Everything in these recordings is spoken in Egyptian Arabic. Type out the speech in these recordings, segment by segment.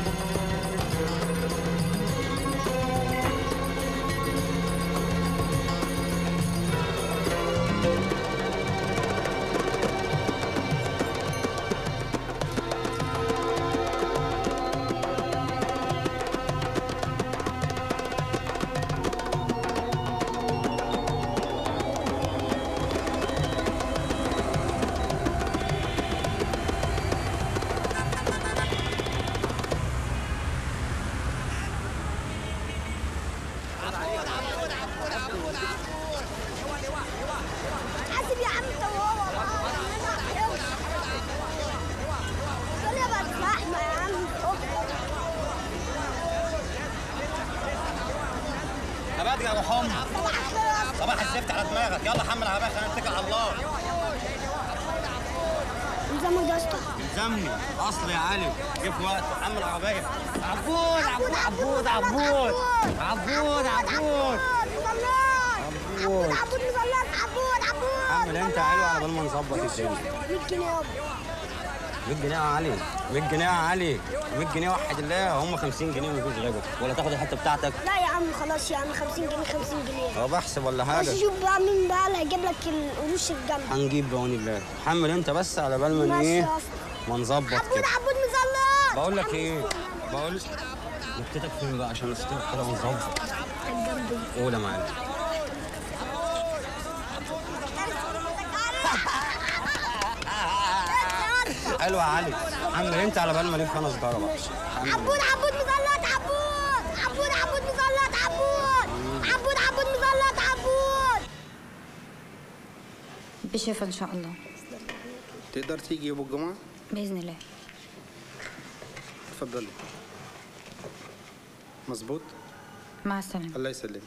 حاسب يا عم انت وهو الدنيا بقت زحمه يا عم ابعد يا ابو حمص صباح الزفت على دماغك يلا حمل العربيه خلينا نتكل على الله نظامك ده يا اسطى الزمني اصل يا علي جه في وقت حمل العربيه عبود عبود عبود عبود عبود عبود عبود عبود مزلط عبود عبود حمل انت يا علي على بال ما نظبط الدنيا 100 جنيه يابا 100 جنيه يا علي 100 جنيه يا علي 100 جنيه وحد الله هم 50 جنيه مفيش غيرهم ولا تاخد الحته بتاعتك لا يا عم خلاص يا عم 50 جنيه 50 جنيه هو بحسب ولا بس حاجه شوف بقى مين بقى اللي هيجيب لك القروش الجامده هنجيب بعون الله حمل انت بس على بال ما ماشي ايه يا اسطى ما نظبط عبود كده عبود مزلط بقول لك ايه بقول نكتتك فين بقى عشان نستوعب كده ونظبط قول يا معلم حلو يا علي حمل انت على بال ما الف انا سجاره بقى حمل. عبود عبود مزلط عبود عبود عبود مزلط عبود عبود عبود مزلط عبود بشفا ان شاء الله تقدر تيجي يوم الجمعة؟ باذن الله اتفضلي مظبوط مع السلامه الله يسلمك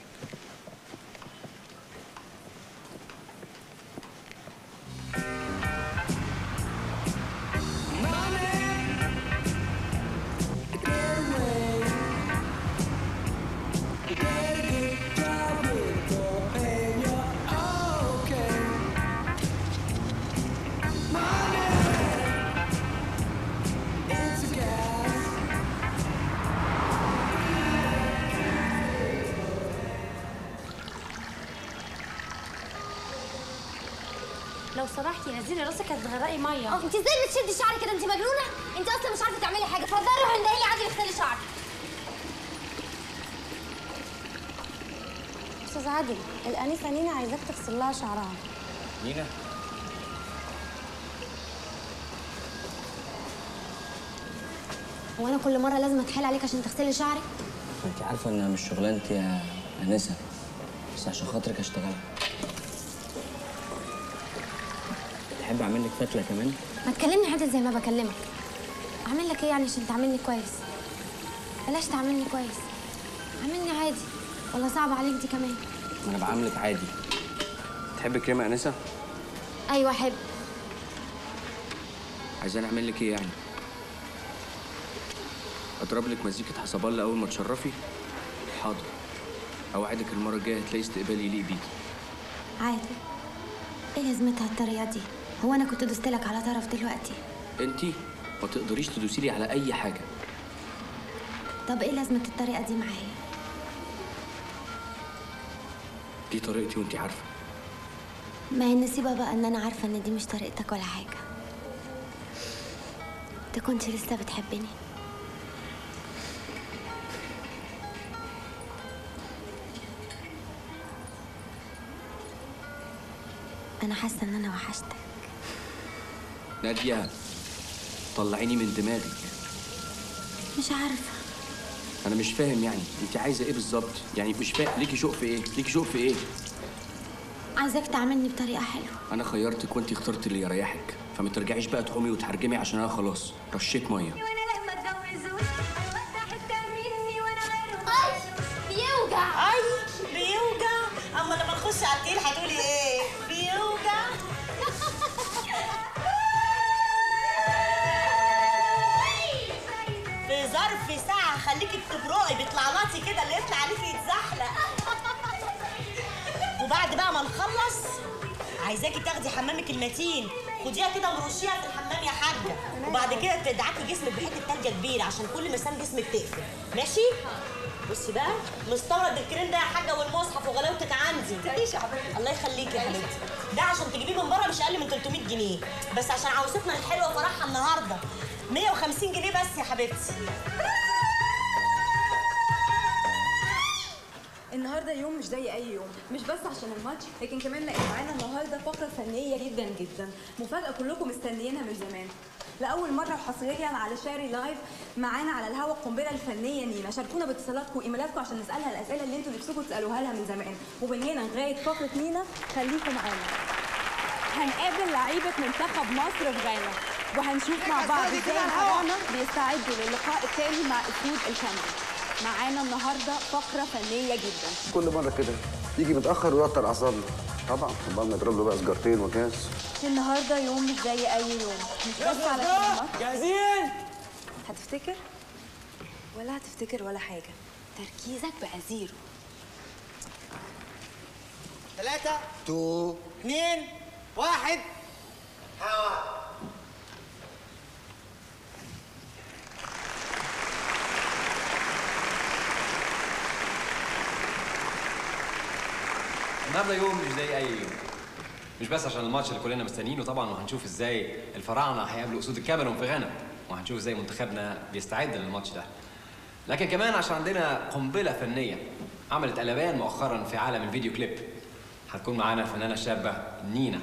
لو سمحتي نزلي راسك هتغرقي ميه انت ازاي بتشدي شعرك كده انت مجنونه انت اصلا مش عارفه تعملي حاجه اتفضلي روحي اندهي عندي اغسلي شعرك استاذ عادل الانسه نينا عايزاك تغسل لها شعرها نينا هو انا كل مره لازم اتحايل عليك عشان تغسلي شعرك انت عارفه ان مش شغلانتي يا انسه بس عشان خاطرك اشتغلها تحب اعمل لك فتله كمان ما تكلمني عادل زي ما بكلمك اعمل لك ايه يعني عشان تعاملني كويس بلاش تعاملني كويس عاملني عادي ولا صعب عليك دي كمان ما انا بعاملك عادي تحب كريمه انسه ايوه احب عايزين اعمل لك ايه يعني اضرب لك مزيكه حسبالة اول ما تشرفي حاضر اوعدك المره الجايه هتلاقي استقبال يليق بيكي عادي ايه لازمتها الطريقه دي هو انا كنت دوست لك على طرف دلوقتي انت ما تقدريش تدوسي لي على اي حاجه طب ايه لازمه الطريقه دي معايا دي طريقتي وانت عارفه ما هي النسيبة بقى ان انا عارفة ان دي مش طريقتك ولا حاجة انت كنت لسه بتحبني انا حاسة ان انا وحشتك ناديه طلعيني من دماغك مش عارفة انا مش فاهم يعني انت عايزه ايه بالظبط يعني مش فاهم ليكي شوق في ايه ليكي شوق في ايه عايزاك تعاملني بطريقة حلوة انا خيرتك وانت اخترتي اللي يريحك فما ترجعيش بقى تحومي وتحرجمي عشان انا خلاص رشيت ميه بيوجع اي بيوجع اما لما تخش على التيل هتقولي ايه بيوجع في ظرف ساعة خليكي بتبرقي بيطلعلاتي كده اللي يطلع عليكي يتزحلق وبعد بقى ما نخلص عايزاكي تاخدي حمامك المتين خديها كده ورشيها في الحمام يا حاجه وبعد كده تدعكي جسمك بحته تلجه كبيره عشان كل مسام جسمك تقفل ماشي بصي بقى مستورد الكريم ده يا حاجه والمصحف وغلاوتك عندي تعيشي يا حبيبتي الله يخليكي يا حبيبتي ده عشان تجيبيه من بره مش اقل من 300 جنيه بس عشان عروستنا الحلوه فرحها النهارده 150 جنيه بس يا حبيبتي النهارده يوم مش زي اي يوم مش بس عشان الماتش لكن كمان لقيت معانا النهارده فقره فنيه جدا جدا مفاجاه كلكم مستنيينها من زمان لاول مره وحصريا على شاري لايف معانا على الهوا القنبله الفنيه نينا شاركونا باتصالاتكم وايميلاتكم عشان نسالها الاسئله اللي انتوا نفسكم تسالوها لها من زمان ومن هنا لغايه فقره نينا خليكم معانا هنقابل لعيبه منتخب مصر في غانا وهنشوف مع بعض ازاي الفراعنه بيستعدوا للقاء التالي مع اسود الكاميرون معانا النهارده فقره فنيه جدا كل مرة كده يجي متأخر ويوتر أعصابنا طبعا طبعا نضرب له بقى سجارتين وكاس النهارده يوم مش زي اي يوم مش بس على الماتش جاهزين هتفتكر ولا هتفتكر ولا حاجه تركيزك بقى زيرو ثلاثة تو اثنين واحد النهارده يوم مش زي اي يوم مش بس عشان الماتش اللي كلنا مستنيينه طبعا وهنشوف ازاي الفراعنه هيقابلوا اسود الكاميرون في غانا وهنشوف ازاي منتخبنا بيستعد للماتش ده لكن كمان عشان عندنا قنبله فنيه عملت قلبان مؤخرا في عالم الفيديو كليب هتكون معانا الفنانه الشابه نينا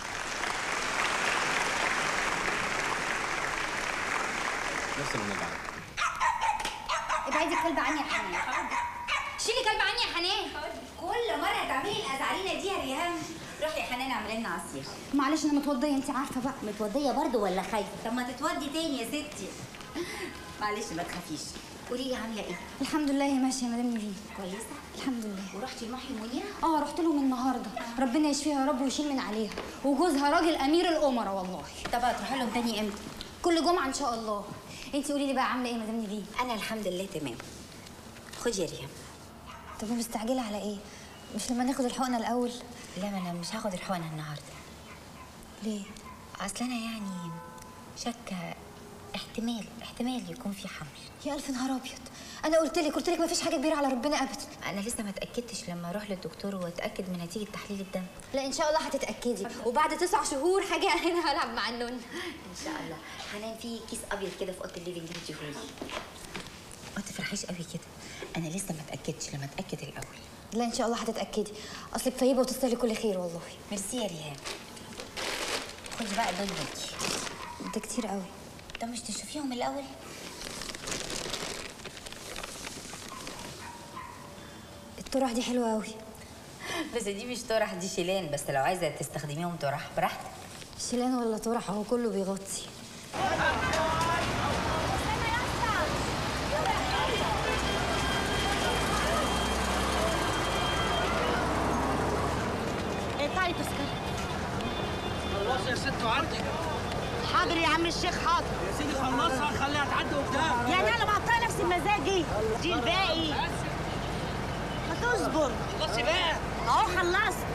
نفس المنبه ابعدي الكلب عني يا حنان شيلي كلب عني يا حنان كل مره تعملي الازعرينه دي يا ريهام روحي يا حنان اعملي لنا عصير معلش انا متوضيه انت عارفه بقى متوضيه برضو ولا خايفه طب ما تتودي تاني يا ستي معلش ما تخافيش قولي لي عامله ايه الحمد لله ماشيه يا مدام نيفين كويسه الحمد لله ورحتي لمحي منيره اه رحت لهم النهارده ربنا يشفيها يا رب ويشيل من عليها وجوزها راجل امير الامراء والله طب هتروحي لهم تاني امتى كل جمعه ان شاء الله انت قولي لي بقى عامله ايه يا مدام نيفين انا الحمد لله تمام خدي يا ريم طب ومستعجله على ايه مش لما ناخد الحقنه الاول لا ما انا مش هاخد الحقنه النهارده ليه اصل انا يعني شاكه احتمال احتمال يكون في حمل يا الف نهار ابيض انا قلت لك قلت لك مفيش حاجه كبيره على ربنا ابدا انا لسه ما اتاكدتش لما اروح للدكتور واتاكد من نتيجه تحليل الدم لا ان شاء الله هتتاكدي وبعد تسع شهور حاجه انا هلعب مع النون ان شاء الله حنان في كيس ابيض كده في اوضه الليفنج اديهولي ما تفرحيش قوي كده انا لسه ما اتاكدتش لما اتاكد الاول لا ان شاء الله هتتاكدي اصلك طيبه وتستاهلي كل خير والله ميرسي يا ريهام خدي بقى دول ليكي ده كتير قوي طب مش تشوفيهم الاول الطرح دي حلوه قوي بس دي مش طرح دي شيلان بس لو عايزه تستخدميهم طرح براحتك شيلان ولا طرح هو كله بيغطي تعالي تذكر خلاص يا ست وعدي حاضر يا عم الشيخ حاضر يا سيدي خلصها خليها تعدي قدام يعني انا مقطعه نفسي بمزاجي دي الباقي ما تصبر خلصي بقى اهو خلصت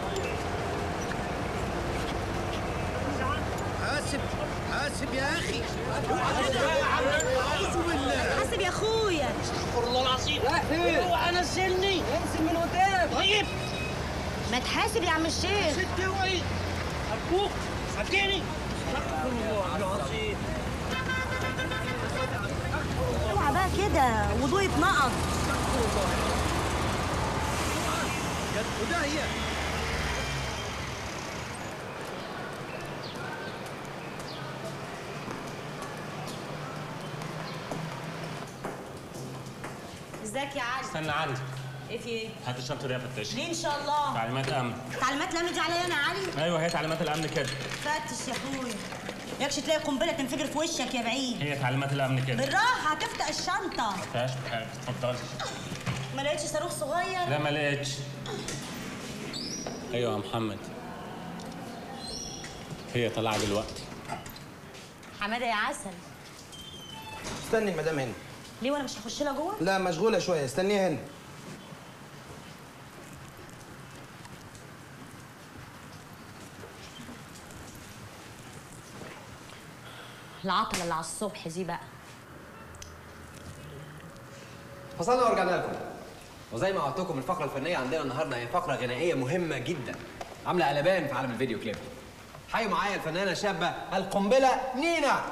حاسب حاسب يا اخي حاسب يا اخويا استغفر الله العظيم اوعى نزلني انزل من قدام طيب ما تحاسب يا عم الشيخ ست اوعي ارجوك صدقني استغفر الله العظيم اوعى بقى كده وضوء اتنقض وده هي ازيك يا علي استنى عندي ايه في ايه هات الشنطه دي يا فتش ليه ان شاء الله تعليمات امن تعليمات الامن دي عليا انا يا علي ايوه هي تعليمات الامن كده فتش يا اخويا ياكش تلاقي قنبله تنفجر في وشك يا بعيد هي تعليمات الامن كده بالراحه هتفتح الشنطه ما فيهاش حاجه اتفضلي ما لقيتش صاروخ صغير لا ما لقيتش ايوه يا محمد هي طالعه دلوقتي حماده يا عسل استني المدام هنا ليه وانا مش هخش لها جوه لا مشغولة شوية استنيها هنا العطله اللي على الصبح دي بقى فصلنا ورجعنا لكم وزي ما وعدتكم الفقره الفنيه عندنا النهارده هي فقره غنائيه مهمه جدا عامله قلبان في عالم الفيديو كليب حيوا معايا الفنانه الشابه القنبله نينا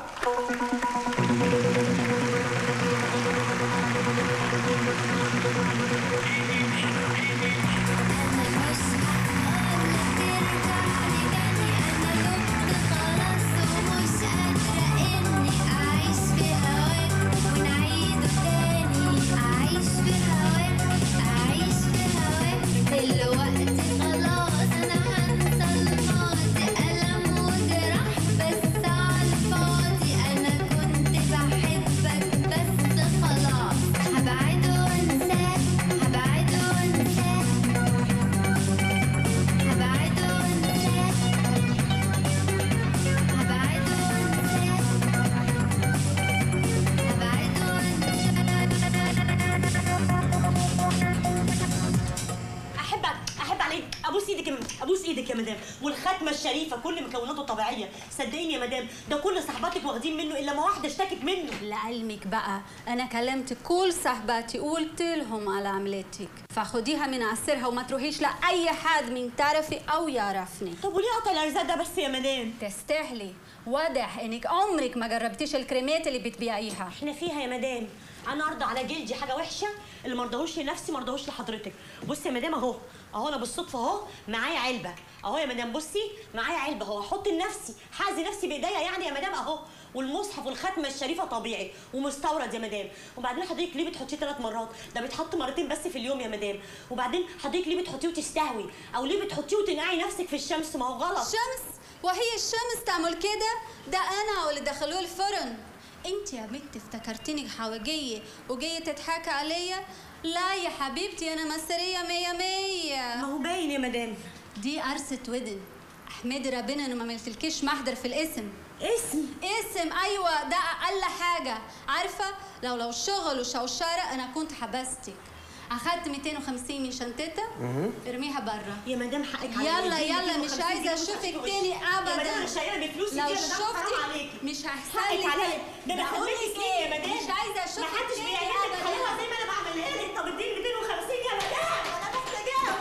احب احب عليك ابوس ايدك يا مدام ابوس ايدك يا مدام والختمه الشريفه كل مكوناته طبيعيه صدقيني يا مدام ده كل صحباتك واخدين منه الا ما واحده اشتكت منه لعلمك بقى انا كلمت كل صحباتي قلت لهم على عملتك فخديها من عسرها وما تروحيش لاي حد من تعرفي او يعرفني طب وليه قطع الارزاق ده بس يا مدام تستاهلي واضح انك عمرك ما جربتيش الكريمات اللي بتبيعيها احنا فيها يا مدام انا ارضى على جلدي حاجه وحشه اللي ما رضاهوش لنفسي ما رضاهوش لحضرتك بصي يا مدام اهو اهو انا بالصدفه اهو معايا علبه اهو يا مدام بصي معايا علبه اهو احط لنفسي حازي نفسي بايديا يعني يا مدام اهو والمصحف والختمه الشريفه طبيعي ومستورد يا مدام وبعدين حضرتك ليه بتحطيه ثلاث مرات ده بيتحط مرتين بس في اليوم يا مدام وبعدين حضرتك ليه بتحطيه وتستهوي او ليه بتحطيه وتنقعي نفسك في الشمس ما هو غلط شمس وهي الشمس تعمل كده ده انا واللي دخلوه الفرن انت يا بنت افتكرتيني حواجيه وجايه تضحكي عليا لا يا حبيبتي انا مصريه مية مية ما هو باين يا مدام دي قرصة ودن احمدي ربنا انه ما عملتلكيش محضر في الاسم اسم اسم ايوه ده اقل حاجه عارفه لو لو شغل وشوشره انا كنت حبستك اخدت 250 من شنطتها ارميها بره يا مدام حقك يلا عليا. يلا مش 250 عايزه جنيه اشوفك وشفتي تاني وشي. يا ابدا مدام انا شايله بفلوسي لو دي يا مدام حرام شفتي عليكي مش هحصل حقك لك عليا ده انا بقول خليكي لك ايه يا ايه مدام مش عايزه اشوفك ما حدش تاني بيعملك أبداً. خليها زي ما انا بعملها لك طب اديني 250 يا مدام انا محتاجاها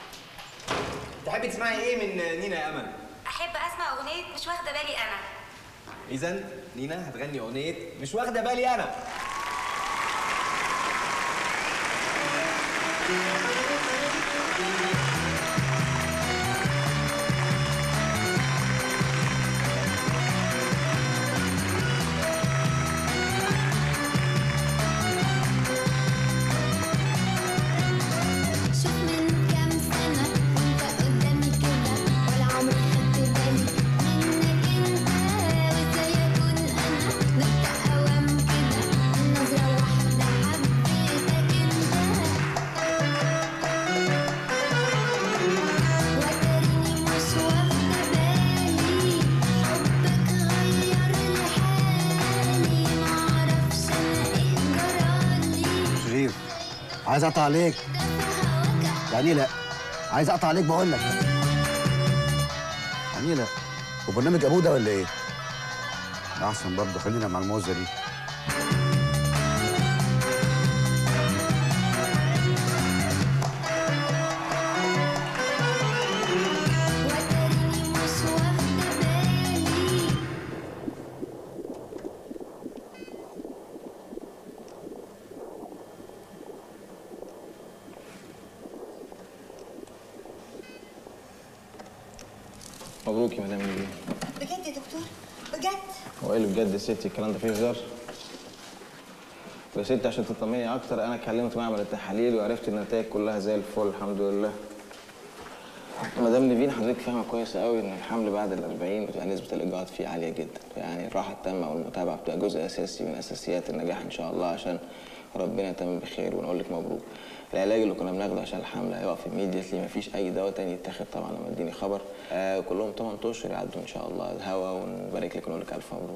تحبي تسمعي ايه من نينا يا امل احب اسمع اغنيه مش واخده بالي انا اذا نينا هتغني اغنيه مش واخده بالي انا شوف من كام سنة وانت قدامي كده ولا عمري خدت بالي منك انت وازاي اكون انا نبقى اوام كده نظرة واحدة حبيتك انت وتريني مش واخدة بالي حبك غير لي حالي معرفش انا ايه جرالي شريف عايز اقطع عليك يعني لا عايز اقطع عليك بقول لك يعني لا وبرنامج ابوه ده ولا ايه؟ احسن برضه خلينا مع الموزه دي وتريني مش واخدة بالي مبروك يا مدام نيلي بجد يا دكتور بجد هو ايه اللي بجد يا ستي الكلام ده فيه هزار يا ستي عشان تطمني اكتر انا كلمت معمل التحاليل وعرفت النتائج كلها زي الفل الحمد لله مدام نيفين حضرتك فاهمه كويس قوي ان الحمل بعد ال 40 بتبقى نسبه الاجهاض فيه عاليه جدا يعني الراحه التامه والمتابعه بتبقى جزء اساسي من اساسيات النجاح ان شاء الله عشان ربنا يتمم بخير ونقول لك مبروك العلاج اللي كنا بناخده عشان الحمل هيقف immediately مفيش اي دواء تاني يتاخد طبعا لما اديني خبر آه كلهم 8 اشهر يعدوا ان شاء الله الهوا ونبارك لك ونقول لك الف مبروك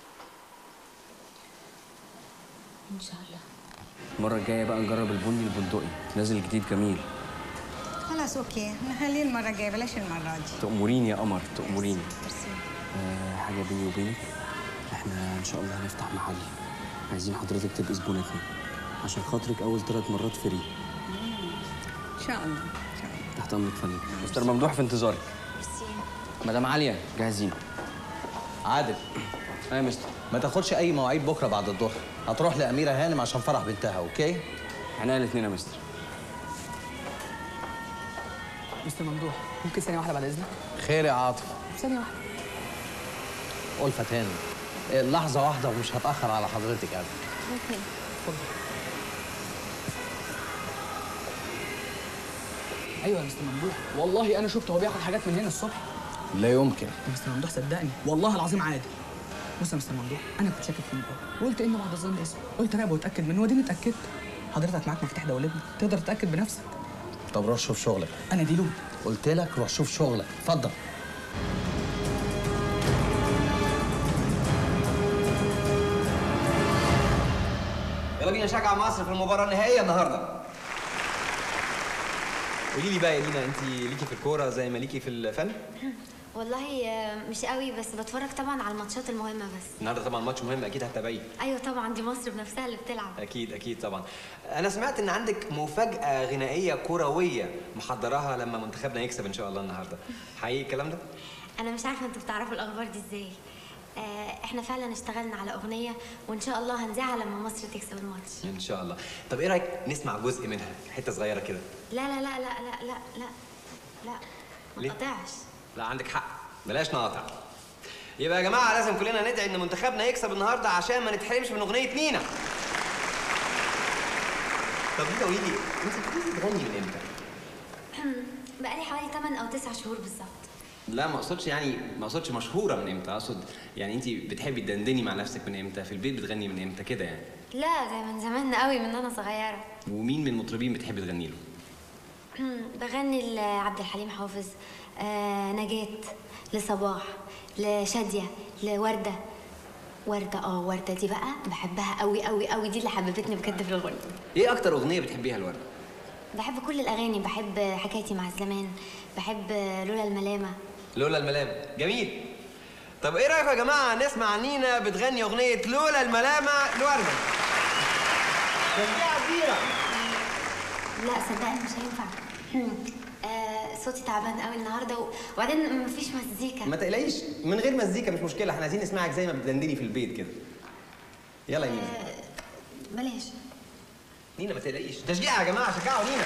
ان شاء الله المره الجايه بقى نجرب البني البندقي نازل جديد جميل خلاص اوكي نخليه المره الجايه بلاش المره دي تأمريني يا قمر تأمريني ميرسي آه حاجه بيني وبينك احنا ان شاء الله هنفتح محل عايزين حضرتك تبقي زبونتنا عشان خاطرك اول ثلاث مرات فري ان شاء الله تحت امرك فندم مستر ممدوح في انتظارك مدام عاليه جاهزين عادل ايه يا مستر ما تاخدش اي مواعيد بكره بعد الظهر هتروح لاميره هانم عشان فرح بنتها اوكي احنا الاثنين يا مستر مستر ممدوح ممكن ثانية واحدة بعد إذنك؟ خير يا عاطف ثانية واحدة ألفت هانم إيه، لحظه واحده ومش هتاخر على حضرتك ابدا اوكي اتفضل ايوه يا مستر ممدوح والله انا شفته هو بياخد حاجات من هنا الصبح لا يمكن يا مستر ممدوح صدقني والله العظيم عادي بص يا مستر ممدوح انا كنت شاكك فيه من الأول. وقلت ان بعد الظن اسم قلت راقب واتاكد منه وديني اتاكدت حضرتك معاك مفتاح دولتنا تقدر تتاكد بنفسك طب روح شوف شغلك انا ديلو قلت لك روح شوف شغلك اتفضل يلا بينا نشجع مصر في المباراه النهائيه النهارده قولي لي بقى يا لينا انت ليكي في الكوره زي ما ليكي في الفن والله آه، مش قوي بس بتفرج طبعا على الماتشات المهمه بس النهارده طبعا ماتش مهم اكيد هتتابعيه ايوه طبعا دي مصر بنفسها اللي بتلعب اكيد اكيد طبعا انا سمعت ان عندك مفاجاه غنائيه كرويه محضراها لما منتخبنا يكسب ان شاء الله النهارده حقيقي الكلام ده انا مش عارفه انتوا بتعرفوا الاخبار دي ازاي آه، احنا فعلا اشتغلنا على اغنيه وان شاء الله هنذاعها لما مصر تكسب الماتش ان شاء الله طب ايه رايك نسمع جزء منها حته صغيره كده لا لا لا لا لا لا لا لا ما ليه؟ تقطعش لا عندك حق بلاش نقاطع يبقى يا جماعه لازم كلنا ندعي ان منتخبنا يكسب النهارده عشان ما نتحرمش من اغنيه نينا طب انت قولي لي انت بتبتدي تغني من امتى بقالي حوالي 8 او 9 شهور بالظبط لا ما اقصدش يعني ما اقصدش مشهوره من امتى اقصد يعني انت بتحبي تدندني مع نفسك من امتى في البيت بتغني من امتى كده يعني لا ده من زمان قوي من انا صغيره ومين من المطربين بتحبي تغني له بغني لعبد الحليم حافظ آه نجاة لصباح لشادية لوردة وردة اه وردة دي بقى بحبها قوي قوي قوي دي اللي حببتني بجد في الغنى ايه اكتر اغنيه بتحبيها الورده بحب كل الأغاني بحب حكايتي مع الزمان بحب لولا الملامة لولا الملامه جميل طب ايه رايكم يا جماعه نسمع نينا بتغني اغنيه لولا الملامه لورده تشجيع كبيره لا صدقني مش هينفع آه صوتي تعبان قوي النهارده و- وبعدين مفيش مزيكا ما تقلقيش من غير مزيكا مش مشكله احنا عايزين نسمعك زي ما بتدندني في البيت كده يلا يا نينا بلاش نينا ما تقلقيش تشجيع يا جماعه شجعوا نينا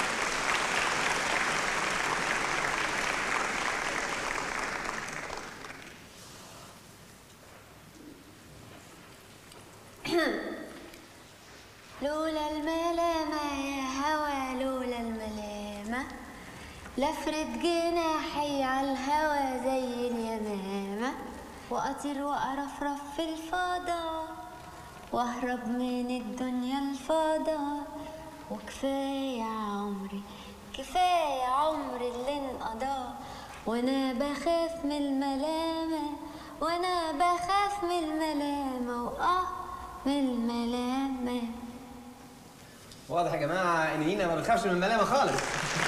لولا الملامة يا هوى لولا الملامة لفرد جناحي على الهوى زي اليمامة وأطير وأرفرف في الفضاء وأهرب من الدنيا الفضاء وكفاية عمري كفاية عمري اللي انقضى وأنا بخاف من الملامة وأنا بخاف من الملامة وآه من الملامة واضح يا جماعه ان نينا ما بتخافش من الملامه خالص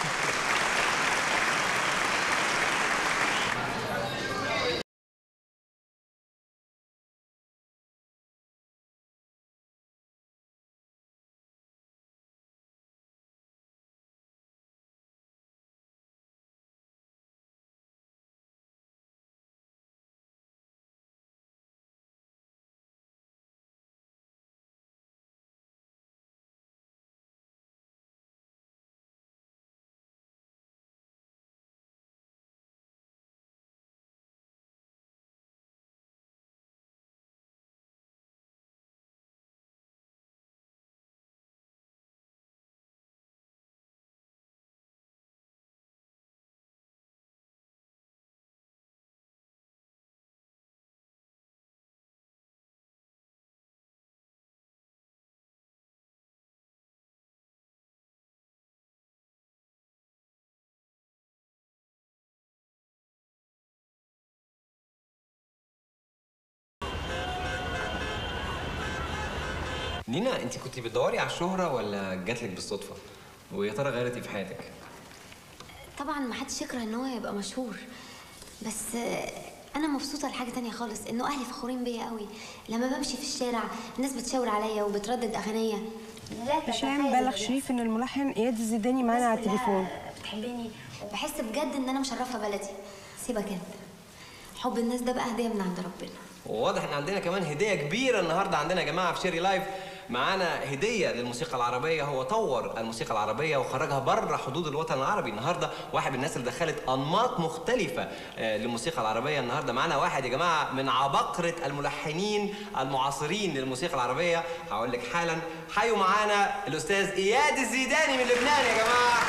نينا انت كنت بتدوري على الشهره ولا جاتلك بالصدفه ويا ترى غيرت ايه في حياتك طبعا ما حدش يكره ان هو يبقى مشهور بس آه، انا مبسوطه لحاجه تانية خالص انه اهلي فخورين بيا قوي لما بمشي في الشارع الناس بتشاور عليا وبتردد اغنيه لا هشام بلغ شريف ان الملحن اياد الزيداني معانا على التليفون بتحبني وبحس بجد ان انا مشرفه بلدي سيبك انت حب الناس ده بقى هديه من عند ربنا وواضح ان عندنا كمان هديه كبيره النهارده عندنا يا جماعه في شيري لايف معانا هديه للموسيقى العربيه هو طور الموسيقى العربيه وخرجها بره حدود الوطن العربي النهارده واحد من الناس اللي دخلت انماط مختلفه آه، للموسيقى العربيه النهارده معانا واحد يا جماعه من عباقره الملحنين المعاصرين للموسيقى العربيه هقول لك حالا حيوا معانا الاستاذ اياد الزيداني من لبنان يا جماعه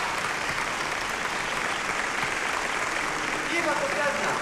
كيفك استاذنا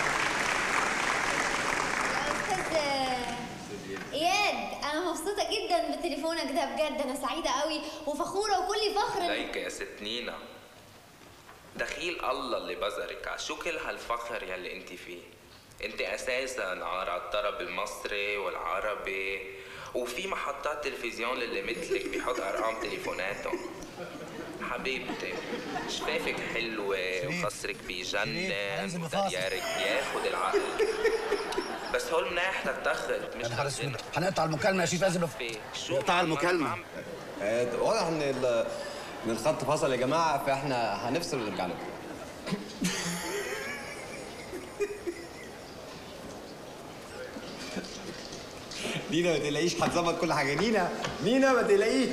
استاذ اياد انا مبسوطه جدا بتليفونك ده بجد انا سعيده قوي وفخوره وكلي فخر عليك يا ست نينا دخيل الله اللي بزرك ع شو كل هالفخر يلي انت فيه انت اساسا على الطرب المصري والعربي وفي محطات تلفزيون اللي مثلك بيحط ارقام تليفوناتهم حبيبتي شفافك حلوة وخصرك بيجنن وديارك بياخد العقل بس هول مناح تتخذ مش يا نهار اسود تتغنى. هنقطع المكالمه يا شيف ازلف نقطع المكالمة واضح ان ال- ان الخط فصل يا جماعه فاحنا هنفصل ونرجع لكم نينا ما تقلقيش هتظبط كل حاجه نينا نينا ما تقلقيش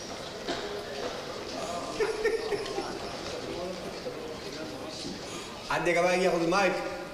حد يا جماعه يجي ياخد المايك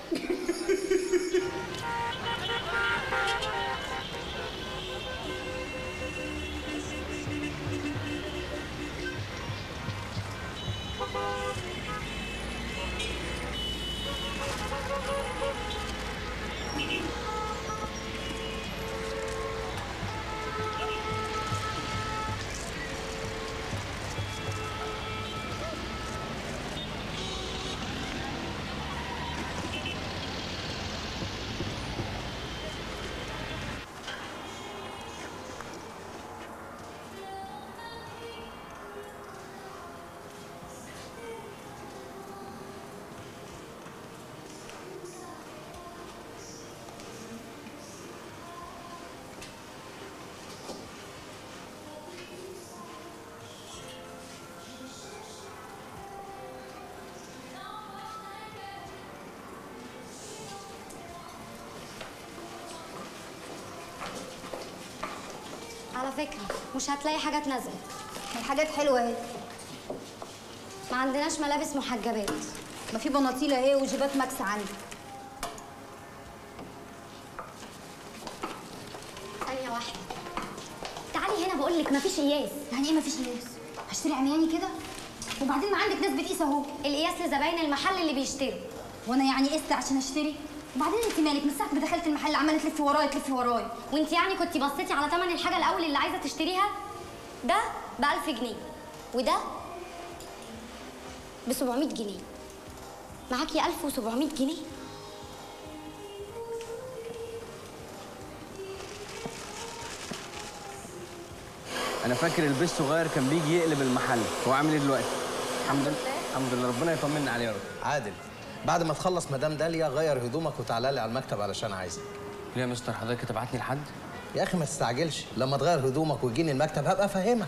على فكره مش هتلاقي حاجات نازله الحاجات حلوه اهي ما عندناش ملابس محجبات ما في بناطيل اهي وجيبات ماكس عندي ثانيه واحده تعالي هنا بقول لك مفيش قياس يعني ايه مفيش قياس هشتري عمياني كده وبعدين ما عندك ناس بتقيس اهو القياس لزباين المحل اللي بيشتروا وانا يعني قست عشان اشتري وبعدين انت مالك من ساعه ما دخلت المحل عماله تلفي ورايا تلفي ورايا وانت يعني كنت بصيتي على ثمن الحاجه الاول اللي عايزه تشتريها ده ب 1000 جنيه وده ب 700 جنيه معاكي 1700 جنيه انا فاكر البيس صغير كان بيجي يقلب المحل هو عامل ايه دلوقتي الحمد لله الحمد لله ربنا يطمنا عليه يا رب عادل بعد ما تخلص مدام داليا غير هدومك وتعالى لي على المكتب علشان عايزك ليه يا مستر حضرتك تبعتني لحد يا اخي ما تستعجلش لما تغير هدومك وتجيني المكتب هبقى افهمك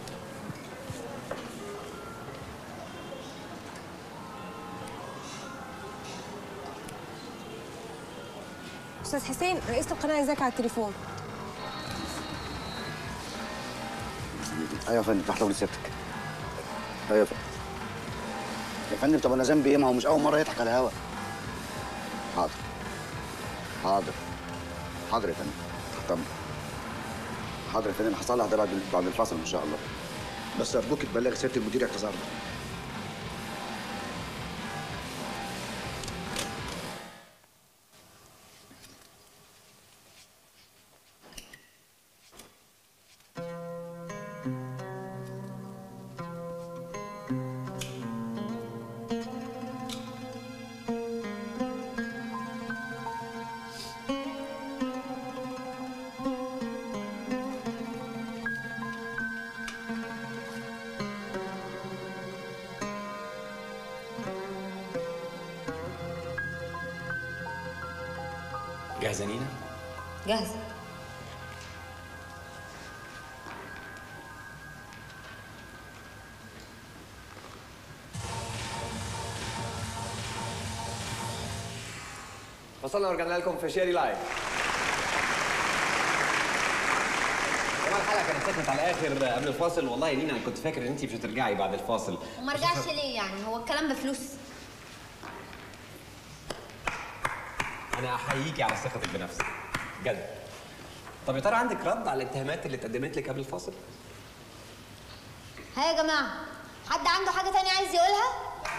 استاذ حسين رئيسة القناة عايزاك على التليفون ايوه يا فندم تحت امر سيادتك ايوه يا فندم يا فندم طب انا ذنبي ايه ما هو مش اول مره يضحك على الهوا حاضر حاضر حاضر يا فندم تحت امر حاضر يا فندم هصلح ده بعد بعد الفصل ان شاء الله بس ارجوك تبلغ سياده المدير اعتذارنا جاهزه نينا جاهزه وصلنا ورجعنا لكم في شيري لايف طبعا الحلقه كانت سخنت على الاخر قبل الفاصل والله يا نينا انا كنت فاكر ان انت مش هترجعي بعد الفاصل وما رجعش ليه يعني هو الكلام بفلوس انا احييكي على ثقتك بنفسك بجد طب يا ترى عندك رد على الاتهامات اللي اتقدمت لك قبل الفاصل ها يا جماعه حد عنده حاجه تانية عايز يقولها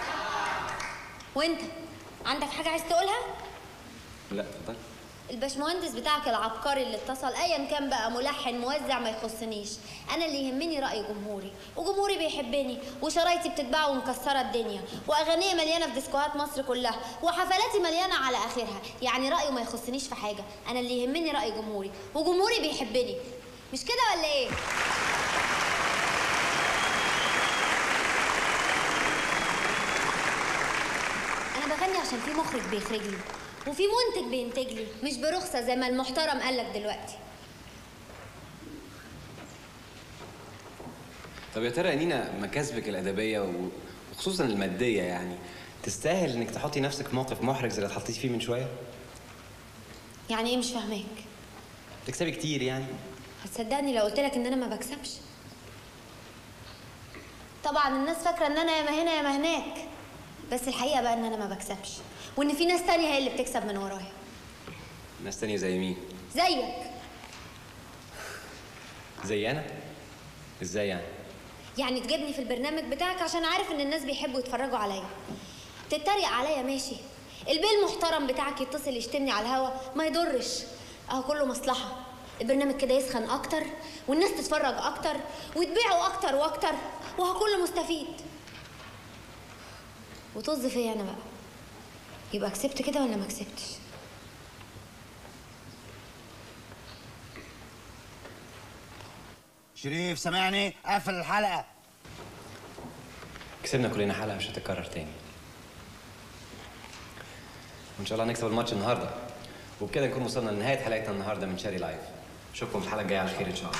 وانت عندك حاجه عايز تقولها لا اتفضل الباشمهندس بتاعك العبقري اللي اتصل ايا كان بقى ملحن موزع ما يخصنيش انا اللي يهمني راي جمهوري وجمهوري بيحبني وشرايطي بتتباع ومكسره الدنيا واغانيه مليانه في ديسكوهات مصر كلها وحفلاتي مليانه على اخرها يعني رايه ما يخصنيش في حاجه انا اللي يهمني راي جمهوري وجمهوري بيحبني مش كده ولا ايه انا بغني عشان في مخرج بيخرج لي وفي منتج بينتج لي مش برخصه زي ما المحترم قال لك دلوقتي طب يا ترى يا نينا مكاسبك الادبيه و- وخصوصا الماديه يعني تستاهل انك تحطي نفسك في موقف محرج زي اللي اتحطيتي فيه من شويه يعني ايه مش فاهماك تكسبي كتير يعني هتصدقني لو قلت لك ان انا ما بكسبش طبعا الناس فاكره ان انا يا ما هنا يا ما هناك بس الحقيقه بقى ان انا ما بكسبش وان في ناس تانية هي اللي بتكسب من ورايا ناس تانية زي مين زيك زي انا ازاي يعني يعني تجيبني في البرنامج بتاعك عشان عارف ان الناس بيحبوا يتفرجوا عليا تتريق عليا ماشي البيه المحترم بتاعك يتصل يشتمني على الهوا ما يضرش اهو كله مصلحه البرنامج كده يسخن اكتر والناس تتفرج اكتر وتبيعوا اكتر واكتر وهو كله مستفيد وطز فيا انا بقى يبقى كسبت كده ولا ما كسبتش شريف سامعني قفل الحلقه كسبنا كلنا حلقه مش هتتكرر تاني وان شاء الله هنكسب الماتش النهارده وبكده نكون وصلنا لنهايه حلقتنا النهارده من شاري لايف اشوفكم في الحلقه الجايه على خير ان شاء الله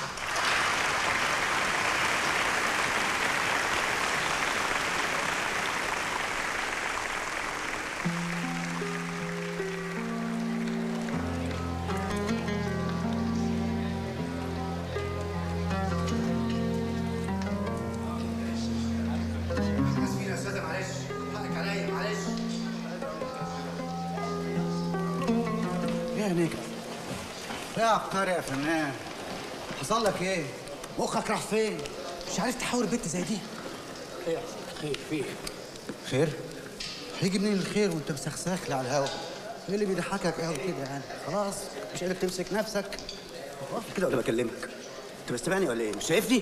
اسفين يا استاذه معلش حقك عليا معلش يا نجم يا عبقري يا فنان حصل لك ايه؟ مخك راح فين؟ مش عارف تحاور بنت زي دي خير خير في ايه؟ خير؟ هيجي منين الخير وانت مسخسخ لي على الهوا؟ ايه اللي بيضحكك قوي كده يعني؟ خلاص مش قادر تمسك نفسك واقف كده ولا بكلمك؟ انت بتسمعني ولا ايه؟ مش شايفني؟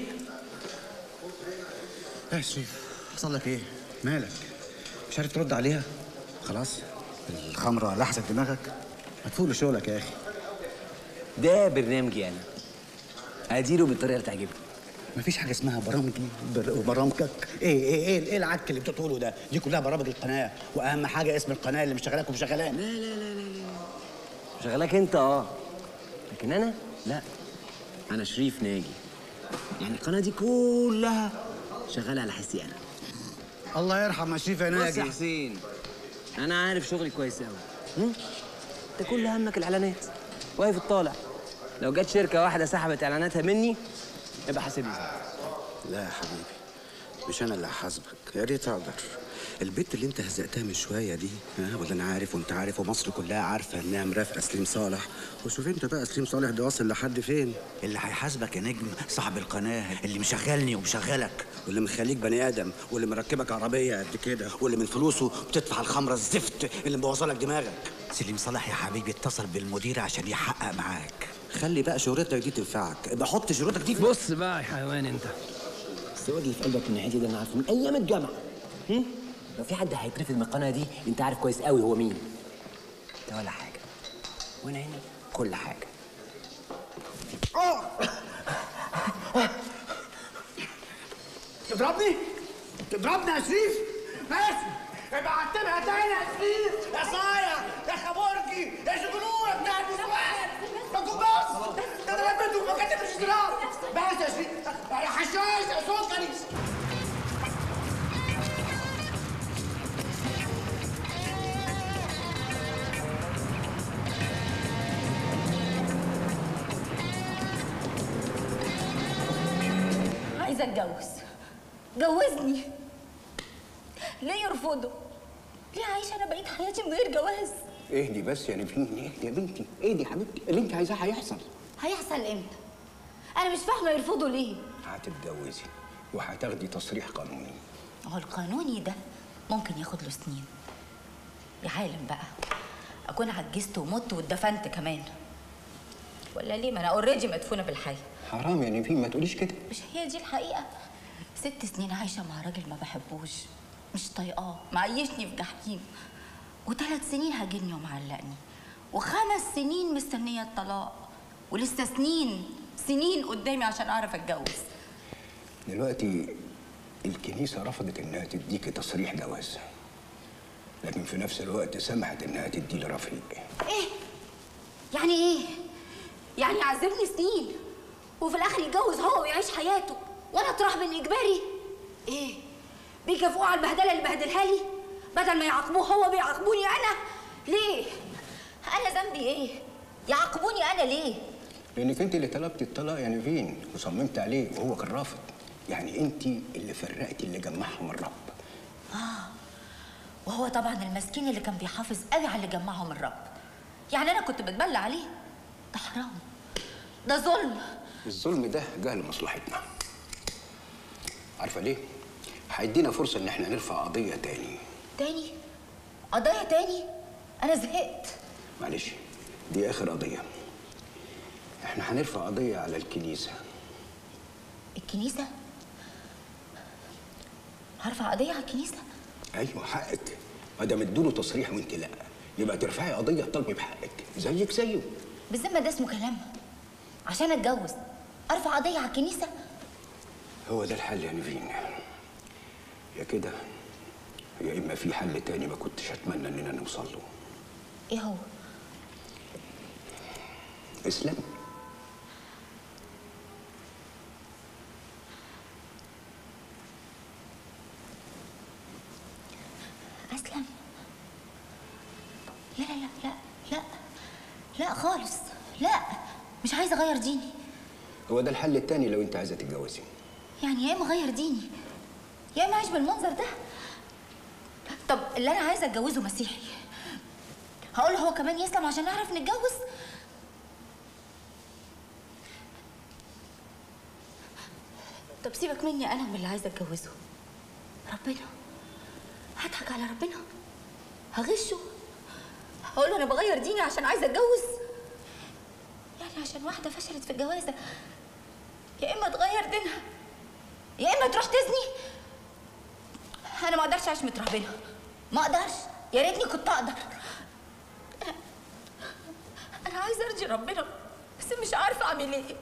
يا شريف حصل لك ايه؟ مالك؟ مش عارف ترد عليها؟ خلاص الخمرة لحست دماغك؟ ما تفوق لشغلك يا اخي ده برنامجي انا اديره بالطريقه اللي تعجبني مفيش حاجه اسمها برامجي بر- وبرامجك ايه ايه ايه ايه العك اللي بتقوله ده دي كلها برامج القناه واهم حاجه اسم القناه اللي مشغلاك ومشغلاني لا لا لا لا لا شغالك انت اه لكن انا لا انا شريف ناجي يعني القناه دي كلها شغاله على حسي انا الله يرحم يا شريف يا بص يا ناجي حسين انا عارف شغلي كويس قوي انت كل همك الاعلانات واقف الطالع لو جت شركه واحده سحبت اعلاناتها مني يبقى حاسبني لا يا حبيبي مش انا اللي هحاسبك يا ريت اقدر البت اللي انت هزقتها من شويه دي ها ولا انا عارف وانت عارف ومصر كلها عارفه انها مرافقه سليم صالح وشوف انت بقى سليم صالح ده واصل لحد فين اللي هيحاسبك يا نجم صاحب القناه اللي مشغلني ومشغلك واللي مخليك بني ادم واللي مركبك عربيه قد كده واللي من فلوسه بتدفع الخمره الزفت اللي مبوظلك دماغك سليم صالح يا حبيبي اتصل بالمدير عشان يحقق معاك خلي بقى شهرتك دي تنفعك ابقى حط شهرتك دي في بص بقى يا حيوان انت السؤال اللي في قلبك من ناحيتي ده انا عارفه من ايام الجامعه هم؟ لو في حد هيترفض من القناه دي انت عارف كويس قوي هو مين ده ولا حاجه وانا هنا كل حاجه تضربني؟ تضربني يا شريف؟ ماشي ابقى عتبها تاني يا شريف يا صايع يا خبرجي دلوقتي يشغلونا بتاع النسوان ما بص ده انا لبيته مكاتب الاشتراك بس يا شريف يا حشاش يا سكري عايزه اتجوز جوزني ليه يرفضوا ليه عايشه انا بقيت حياتي من غير جواز اهدي بس يا نبيل اهدي يا بنتي اهدي يا حبيبتي اللي انت عايزاه هيحصل هيحصل امتى انا مش فاهمه يرفضوا ليه هتتجوزي وهتاخدي تصريح قانوني هو القانوني ده ممكن ياخد له سنين يا عالم بقى اكون عجزت ومت واتدفنت كمان ولا ليه ما انا اوريدي مدفونه بالحي حرام يا نبيل ما تقوليش كده مش هي دي الحقيقه ست سنين عايشه مع راجل ما بحبوش مش طايقاه معيشني في جحيم وثلاث سنين هاجرني ومعلقني وخمس سنين مستنيه الطلاق ولسه سنين سنين قدامي عشان اعرف اتجوز دلوقتي الكنيسة رفضت إنها تديكي تصريح جواز لكن في نفس الوقت سمحت إنها تدي لرفيق ايه يعني ايه يعني يعذبني سنين وفي الاخر يتجوز هو ويعيش حياته وانا اطرح من اجباري ايه بيكافئوه على البهدله اللي بهدلها لي بدل ما يعاقبوه هو بيعاقبوني انا ليه انا ذنبي ايه يعاقبوني انا ليه لأنك أنت اللي طلبتي الطلاق يا نيفين وصممت عليه وهو كان رافض يعني أنت اللي فرقتي اللي جمعهم الرب اه وهو طبعا المسكين اللي كان بيحافظ قوي على اللي جمعهم الرب يعني انا كنت بتبلى عليه ده حرام ده ظلم الظلم ده جه لمصلحتنا عارفة ليه؟ هيدينا فرصة إن احنا نرفع قضية تاني تاني قضايا تاني انا زهقت معلش دي آخر قضية احنا هنرفع قضية على الكنيسة الكنيسه هرفع قضيه على الكنيسه أيوة حقك ما دام ادوله تصريح وأنت لأ يبقى ترفعي قضية تطالبي بحقك زيك زيه بالذمه ده اسمه كلام عشان اتجوز ارفع قضيه على الكنيسه هو ده الحل يا نيفين يا كده يا إما في حل تاني ما كنتش أتمنى إننا نوصل له ايه هو إسلام اسلم لا لا لا لا لا لا خالص لا مش عايزه اغير ديني هو ده الحل التاني لو أنت عايزة تتجوزي يعني يا اما اغير ديني يا اما اعيش بالمنظر ده طب اللي انا عايزه اتجوزه مسيحي هقول له هو كمان يسلم عشان نعرف نتجوز طب سيبك مني انا من اللي عايزه اتجوزه ربنا هضحك على ربنا هغشه هقول له انا بغير ديني عشان عايزه اتجوز يعني عشان واحده فشلت في الجوازه يا اما تغير دينها يا اما تروح تزني انا ما اقدرش اعيش مترهبنه ما اقدرش يا ريتني كنت اقدر انا انا عايزه ارضي ربنا بس مش عارفه اعمل ايه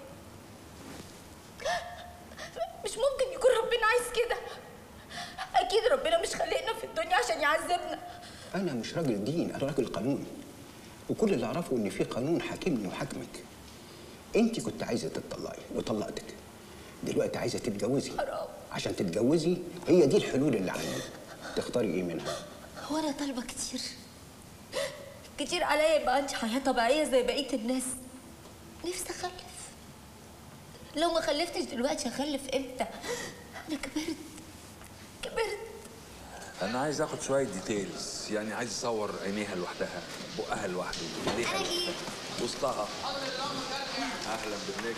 مش ممكن يكون ربنا عايز كده اكيد ربنا مش خلقنا في الدنيا عشان يعذبنا أنا مش راجل دين أنا راجل قانون وكل اللي أعرفه إن في قانون حاكمني وحاكمك أنت كنت عايزة تطلقي وطلقتك دلوقتي عايزة تتجوزي عشان تتجوزي هي دي الحلول اللي عندي تختاري إيه منها هو انا طالبه كتير كتير عليا يبقى عندي حياه طبيعيه زي بقيه الناس نفسي اخلف لو ما خلفتش دلوقتي هخلف امتى انا كبرت كبرت انا عايز اخد شويه ديتيلز يعني عايز اصور عينيها لوحدها بقها لوحده ايديها أنا جيت. وسطها اهلا بالنجم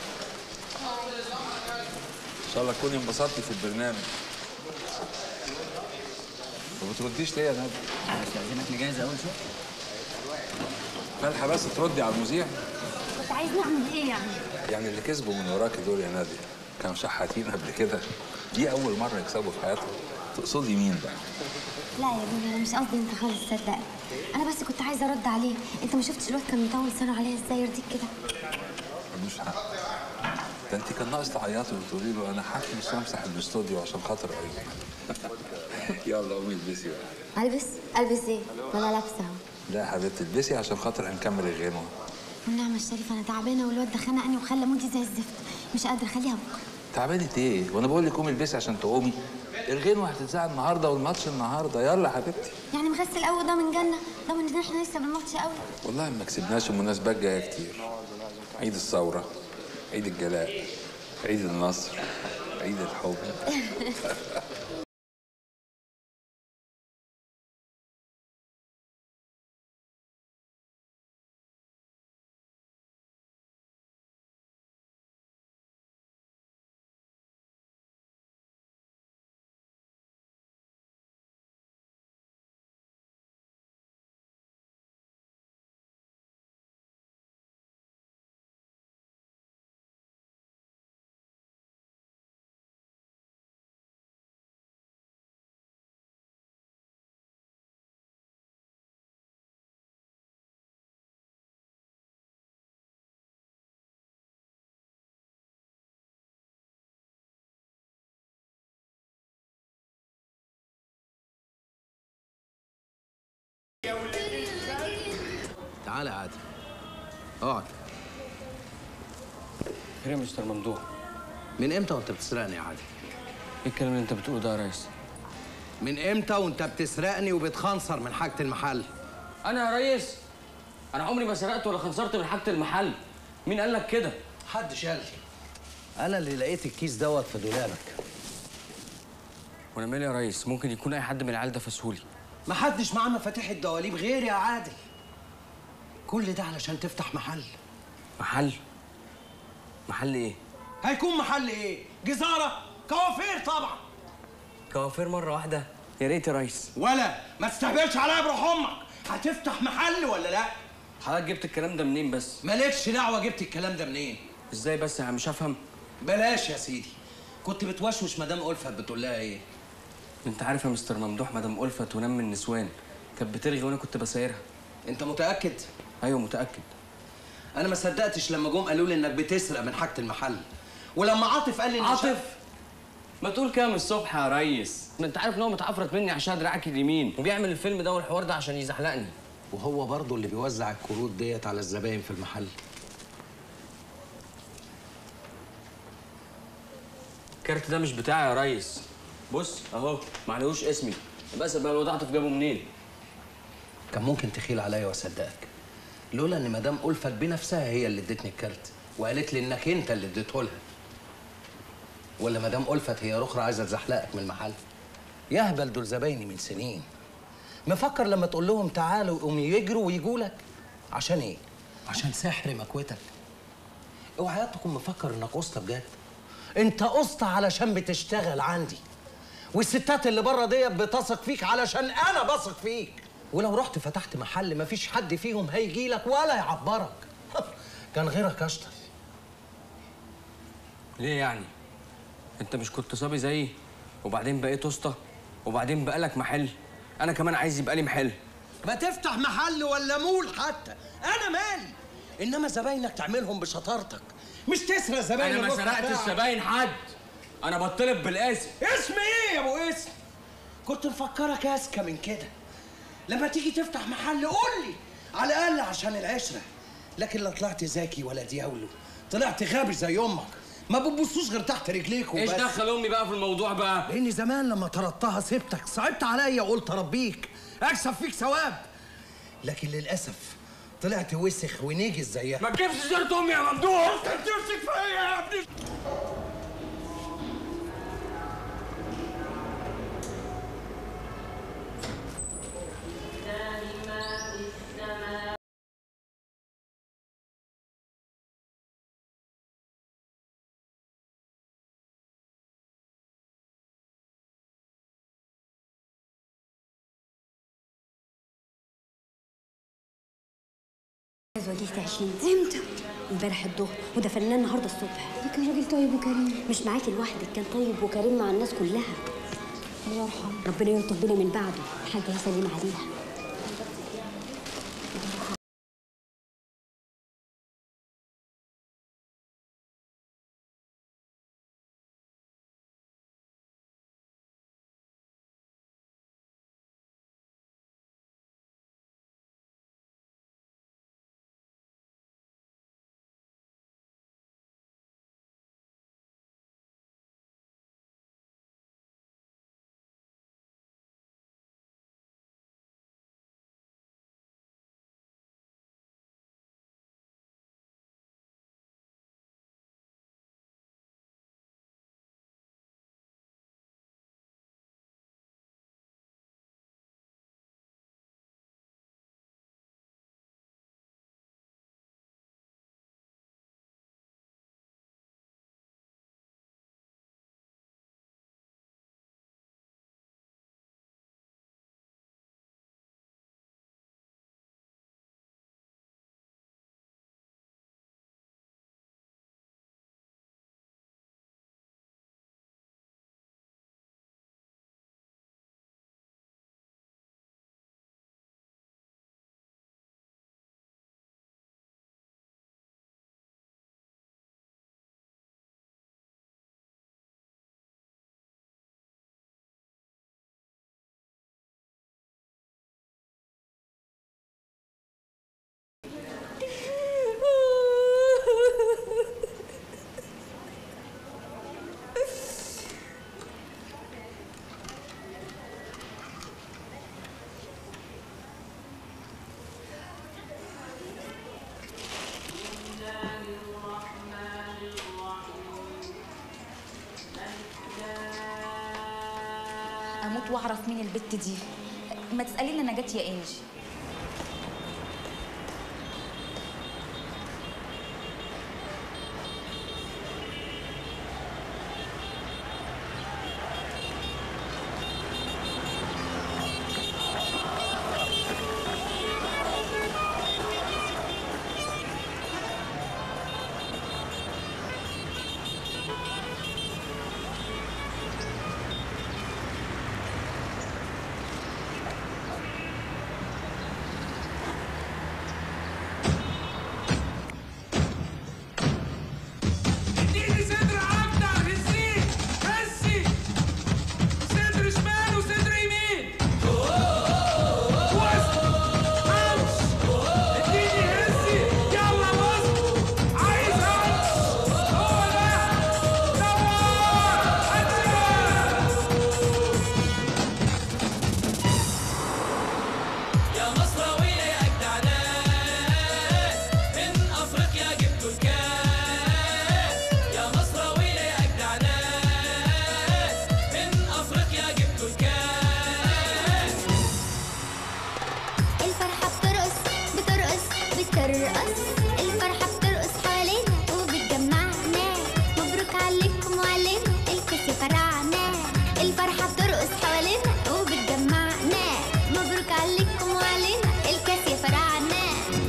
ان شاء الله تكوني انبسطتي في البرنامج ما بترديش ليه يا ندى؟ استاذنك نجهز اول شويه مالحه بس تردي على المذيع كنت عايز نعمل ايه يعني؟ يعني اللي كسبوا من وراكي دول يا نادية كانوا شحاتين قبل كده دي أول مرة يكسبوا في حياتهم تقصدي مين بقى؟ لا يا ابني انا مش قصدي انت خالص صدقني انا بس كنت عايزه ارد عليه انت ما شفتش الواد كان مطول لسانه عليا ازاي يرضيك كده ملوش حق ده انت كان ناقص تعيطي وتقولي له انا حاكي مش همسح الاستوديو عشان خاطر قريب يلا قومي البسي بقى البس البس ايه ما انا لابسه اهو لا يا حبيبتي البسي عشان خاطر هنكمل الغنوه والنعمة الشريفة أنا تعبانة والواد ده خنقني وخلى مودي زي الزفت مش قادرة خليها بكرة تعبانه ايه وانا بقول لك قومي البسي عشان تقومي الغنوه هتتذاع النهارده والماتش النهارده يلا يا حبيبتي يعني مغسل قوي ده من جنة ده من احنا لسه بالماتش قوي والله ما كسبناش المناسبات جايه كتير عيد الثوره عيد الجلاء عيد النصر عيد الحب تعالى يا عادل اقعد خير يا مستر ممدوح من امتى وانت بتسرقني يا عادل؟ ايه الكلام اللي انت بتقوله ده يا ريس؟ من امتى وانت بتسرقني وبتخنصر من حاجة المحل؟ انا يا ريس انا عمري ما سرقت ولا خنصرت من حاجه المحل مين قال لك كده حد شال لي انا اللي لقيت الكيس دوت في دولابك وانا مالي يا ريس ممكن يكون اي حد من العيال ده فسهولي محدش معاه مفاتيح الدواليب غيري يا عادل كل ده علشان تفتح محل محل محل ايه هيكون محل ايه جزارة كوافير طبعا كوافير مره واحده يا ريت يا ريس ولا ما تستهبلش عليا بروح امك هتفتح محل ولا لا حضرتك جبت الكلام ده منين بس مالكش دعوه جبت الكلام ده منين ازاي بس يا عم مش هفهم بلاش يا سيدي كنت بتوشوش مدام ألفت بتقول لها ايه انت عارف يا مستر ممدوح مدام ألفت ونام من النسوان كانت بترغي وانا كنت بسايرها انت متاكد ايوه متاكد انا ما صدقتش لما جم قالوا لي انك بتسرق من حاجه المحل ولما عاطف قال لي إن عاطف شاف- ما تقول كده من الصبح يا ريس ما انت عارف ان هو متعفرت مني عشان دراعك اليمين وبيعمل الفيلم ده والحوار ده عشان يزحلقني وهو برضه اللي بيوزع الكروت ديت على الزباين في المحل الكارت ده مش بتاعي يا ريس بص اهو معلهوش اسمي بس بقى الواد عاطف جابه منين كان ممكن تخيل عليا واصدقك لولا ان مدام ألفت بنفسها هي اللي ادتني الكارت وقالت لي انك انت اللي اديته لها ولا مدام ألفت هي رخرة عايزه تزحلقك من المحل يهبل دول زبايني من سنين مفكر لما تقول لهم تعالوا يقوموا يجروا ويجوا لك عشان ايه عشان سحر مكوتك اوعى تكون مفكر انك قسطى بجد انت قسطى علشان بتشتغل عندي والستات اللي بره ديت بتثق فيك علشان انا بثق فيك ولو رحت فتحت محل مفيش حد فيهم هيجي لك ولا يعبرك كان غيرك اشطر ليه يعني انت مش كنت صبي زيي وبعدين بقيت اسطى وبعدين بقالك محل انا كمان عايز يبقى لي محل ما تفتح محل ولا مول حتى انا مالي انما زباينك تعملهم بشطارتك مش تسرق زباين انا ما الرفقة سرقتش بتاعك. زباين حد انا بطلب بالاسم اسم ايه يا ابو اسم كنت مفكرك اذكى من كده لما تيجي تفتح محل قول لي على الاقل عشان العشره لكن لا طلعت ذكي ولا دياولو طلعت غبي زي امك ما بتبصوش غير تحت رجليك وبس ايش دخل امي بقى في الموضوع بقى لاني زمان لما طردتها سبتك صعبت عليا وقلت اربيك اكسب فيك ثواب لكن للاسف طلعت وسخ ونجس زيها ما تجيبش سيره امي يا ممدوح انت بتمسك فيا يا ابني زوجيت 20 امتى؟ امبارح الظهر وده فنان النهارده الصبح ده كان راجل طيب وكريم مش معاكي لوحدك كان طيب وكريم مع الناس كلها الله يرحمه ربنا يلطف بينا من بعده حاجه يسلم عليها هموت واعرف مين البت دي ما تسالي لنا نجاة يا انجي اديني صدر اكتر هزيه هزي صدر شمال وصدر يمين وسط همس اديني هزي يلا وسط عايز همس هو ده دور يا مصراوية يا أجدع ناس من أفريقيا جبتوا الكاس يا مصراوية يا أجدع ناس من أفريقيا جبتوا الكاس الفرحة بترقص بترقص بترقص الفرحة بترقص حوالينا وبتجمعنا مبروك عليكم وعلينا الكاس فرعنا الفرحة بترقص حوالينا وبتجمعنا مبروك عليكم وعلينا الكاس فرعنا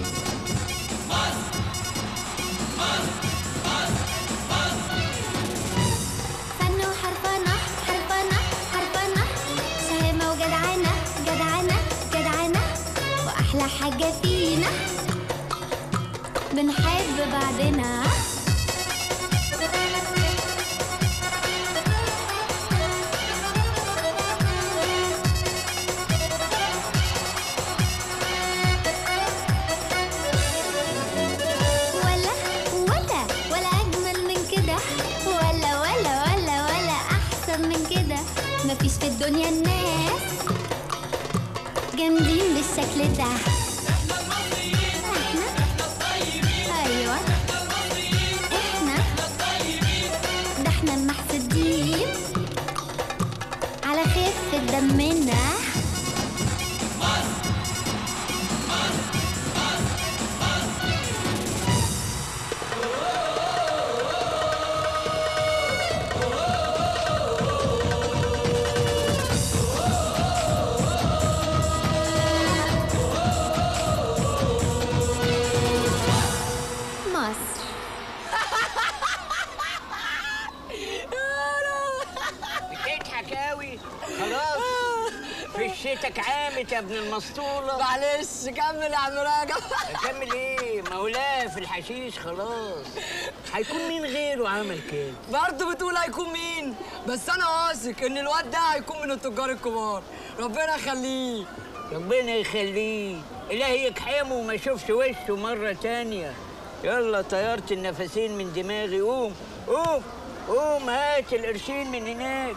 فن وحرفنة حرفنة حرفنة شهامة وجدعنة جدعنة جدعنة وأحلى حاجة فينا بنحب بعضنا ولا ولا ولا أجمل من كده ولا ولا ولا ولا أحسن من كده مفيش في الدنيا الناس جامدين بالشكل ده احنا ايوه احنا ده احنا المحسودين على خفة دمنا مصر بتضحك قوي خلاص فشتك عامت يا ابن المسطولة معلش كمل يا عم راجع كمل ايه مولاه في الحشيش خلاص هيكون مين غيره عمل كده برضه بتقول هيكون مين بس انا واثق ان الواد ده هيكون من التجار الكبار ربنا يخليه ربنا يخليه إلهي يكحمه وما اشوفش وشه مرة تانية يلا طيرت النفسين من دماغي قوم قوم قوم هات القرشين من هناك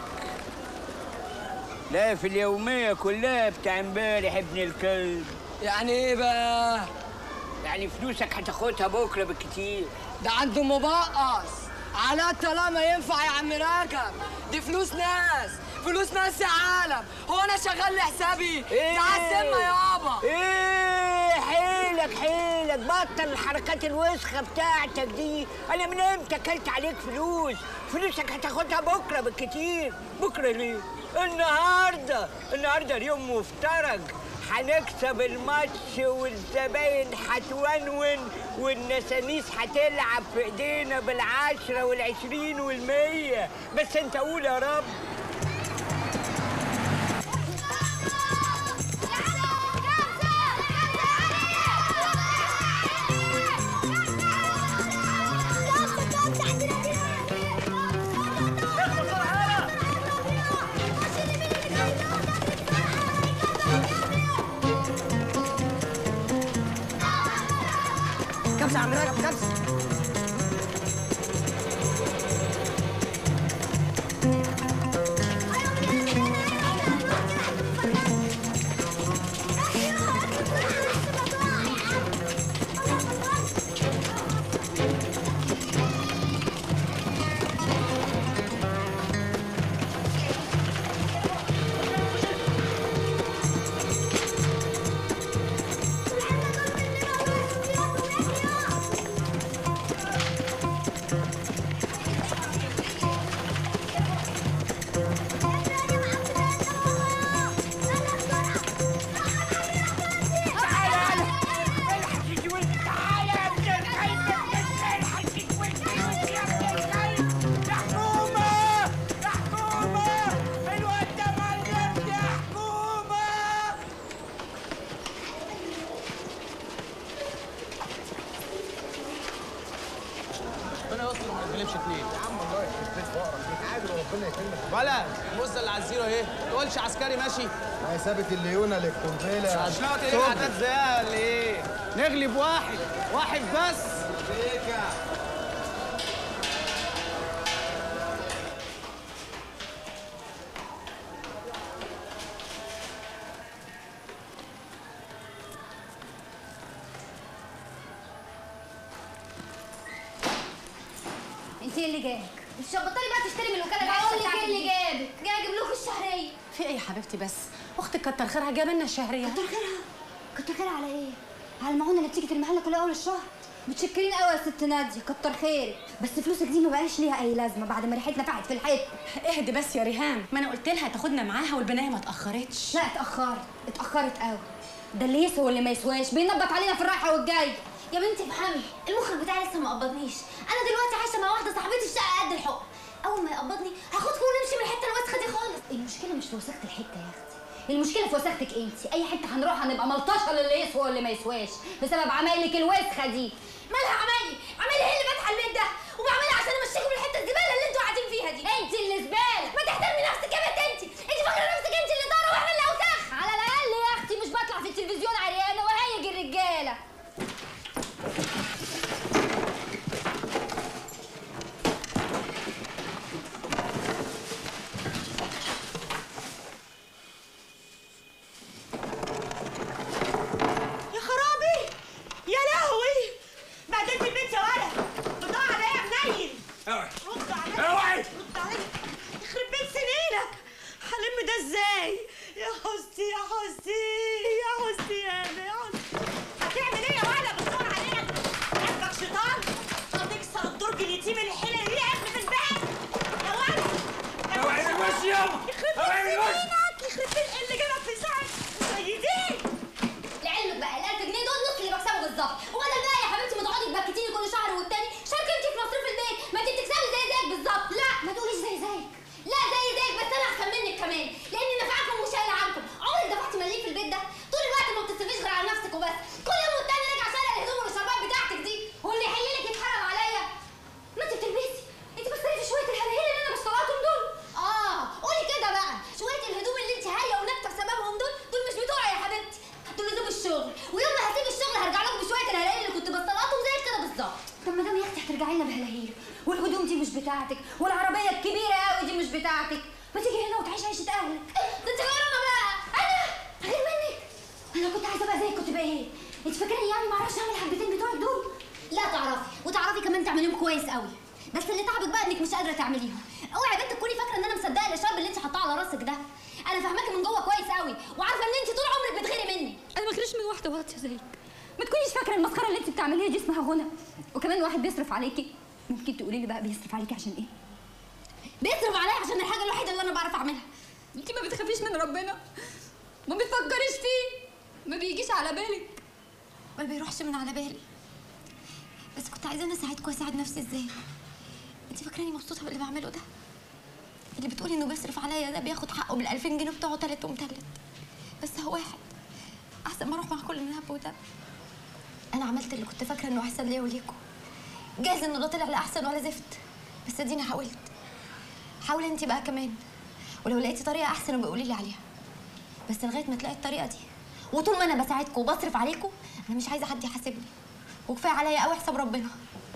لا في اليومية كلها بتاع امبارح ابن الكلب يعني ايه بقى؟ يعني فلوسك هتاخدها بكرة بالكتير ده عنده مبقص على طالما ينفع يا عم راكب دي فلوس ناس فلوس ناس يا عالم هو انا شغال لحسابي إيه؟ ده عالسمة يابا ايه حيلك حيلك بطل الحركات الوسخة بتاعتك دي انا من امتى اكلت عليك فلوس فلوسك هتاخدها بكرة بالكتير بكرة ليه النهاردة النهاردة اليوم مفترج هنكسب الماتش والزباين هتونون والنسانيس هتلعب في ايدينا بالعشرة والعشرين والمية بس انت قول يا رب كبسة يا عم راجب كبسة ربنا يستر وما نتغلبش اتنين يا عم الله يخرب بيت فقرك نتعادل وربنا يكرمك ولا الموزه اللي على الزيرو اهي ما تقولش عسكري ماشي هي سابت الليونه للقنبله عشان ايه اعداد زيها ولا ايه؟ نغلب واحد واحد بس انت ايه اللي جابك؟ مش بطلي بقى تشتري من الوكاله بقول لك ايه اللي جابك؟ جاي اجيب لكم الشهريه في ايه يا حبيبتي بس اختك كتر خيرها جاب لنا الشهريه كتر خيرها كتر خيرها على ايه؟ على المعونه اللي بتيجي ترميها لنا كل اول الشهر متشكرين قوي يا ست ناديه كتر خيرك بس فلوسك دي ما بقاش ليها اي لازمه بعد ما ريحتنا فقعت في الحته اهدي بس يا ريهام ما انا قلت لها تاخدنا معاها والبنايه ما اتاخرتش لا اتاخرت اتاخرت قوي ده اللي يسوى واللي ما يسواش بينبط علينا في الرايحه والجاي يا بنتي افهمي المخرج بتاعي لسه ما قبضنيش انا دلوقتي عايشه مع واحده صاحبتي في شقه قد الحق اول ما يقبضني هاخدكم ونمشي من الحته الوسخه دي خالص المشكله مش في وساخه الحته يا اختي المشكله في وساختك انت اي حته هنروح هنبقى ملطشه للي يسوى واللي ما يسواش بسبب عمايلك الوسخه دي مالها عمايلي عمايلي هي اللي فاتحه البيت ده وبعملها عشان امشيكم من الحته الزباله اللي انتوا قاعدين فيها دي انت اللي زباله ما تحترمي نفسك يا بنت انت انت فاكره نفسك انت اللي داره واحنا اللي اوسخ على الاقل يا اختي مش بطلع في التلفزيون عريانه وهيج الرجاله يا خرابي يا لهوي بعدين في البيت يا ولد بضاعة عليا يا منيل اوعي رد عليا اوعي رد عليا يخرب بيت سنينك هلم ده ازاي يا حستي يا حستي يا حستي يا أنا، يا حستي هتعمل ايه يا ولد بتدور عليك قلبك شيطان هتكسر الدرج اليتيم الحلة دي يا ابني في البيت يا ولد اوعي من وشي يابا يخرب اوعي بيت من وشي سنينك يخرب بيت اللي جابك في ساعة سيدي لعلمك بقى ال 1000 جنيه دول نص اللي بكسبه بالظبط وبدل بقى يا حبيبتي ما تقعدي تبكتيني كل شهر والتاني شاركي انت في مصروف البيت ما انت بتكسبي زي زيك بالظبط لا ما تقوليش زي زيك لا زي زيك بس انا احسن منك كمان لاني نفعكم ومش شايله عنكم عمرك دفعتي مليم في البيت ده طول الوقت ما بتصرفيش غير على نفسك وبس كل يوم والتاني راجعه شارع الهدوم والشربات بتاعتك دي واللي يحل لك يتحرم عليا ما انت بتلبسي انت بتصرفي شويه الهلاهيل اللي انا بشتغلهم دول اه قولي كده بقى شويه الهدوم اللي انت هايه ونكته بسببهم دول دول مش بتوعي يا حبيبتي دول لزوم الشغل ويوم ما هسيب الشغل هرجع لكم بشويه الهلاهيل اللي كنت بستلقطهم زي كده بالظبط طب ما دام يا اختي هترجعي لنا بهلاهيل والهدوم دي مش بتاعتك والعربيه الكبيره قوي دي مش بتاعتك ما تيجي هنا وتعيش عيشه اهلك ده انت غيرنا بقى انا غير منك انا كنت عايزه ابقى زيك كنت بقى ايه انت فاكراني يعني ما اعرفش اعمل الحبتين بتوعك دول لا تعرفي وتعرفي كمان تعمليهم كويس قوي بس اللي تعبك بقى انك مش قادره تعمليهم اوعي يا بنت تكوني فاكره ان انا مصدقه الاشارب اللي انت حاطاه على راسك ده انا فاهماكي من جوه كويس قوي وعارفه ان انت طول عمرك بتغيري مني انا ما غيرش من واحده واطيه زيك ما تكونيش فاكره المسخره اللي انت بتعمليها دي اسمها غنى وكمان واحد بيصرف عليكي ممكن تقولي لي بقى بيصرف عليكي عشان ايه بيصرف عليا عشان الحاجه الوحيده اللي انا بعرف اعملها انت ما بتخافيش من ربنا ما بتفكريش فيه ما بيجيش على بالك ما بيروحش من على بالي بس كنت عايزه انا اساعدكم واساعد نفسي ازاي انت فاكراني مبسوطه باللي بعمله ده اللي بتقولي انه بيصرف عليا ده بياخد حقه بال 2000 جنيه بتوعه تالت ومتلت بس هو واحد احسن ما اروح مع كل النهب وده انا عملت اللي كنت فاكره انه احسن ليا وليكم جايز انه ده طلع لا احسن ولا زفت بس اديني حاولت حاولي انت بقى كمان ولو لقيتي طريقه احسن ابقى قولي لي عليها بس لغايه ما تلاقي الطريقه دي وطول ما انا بساعدكم وبصرف عليكم انا مش عايزه حد يحاسبني وكفايه عليا قوي حساب ربنا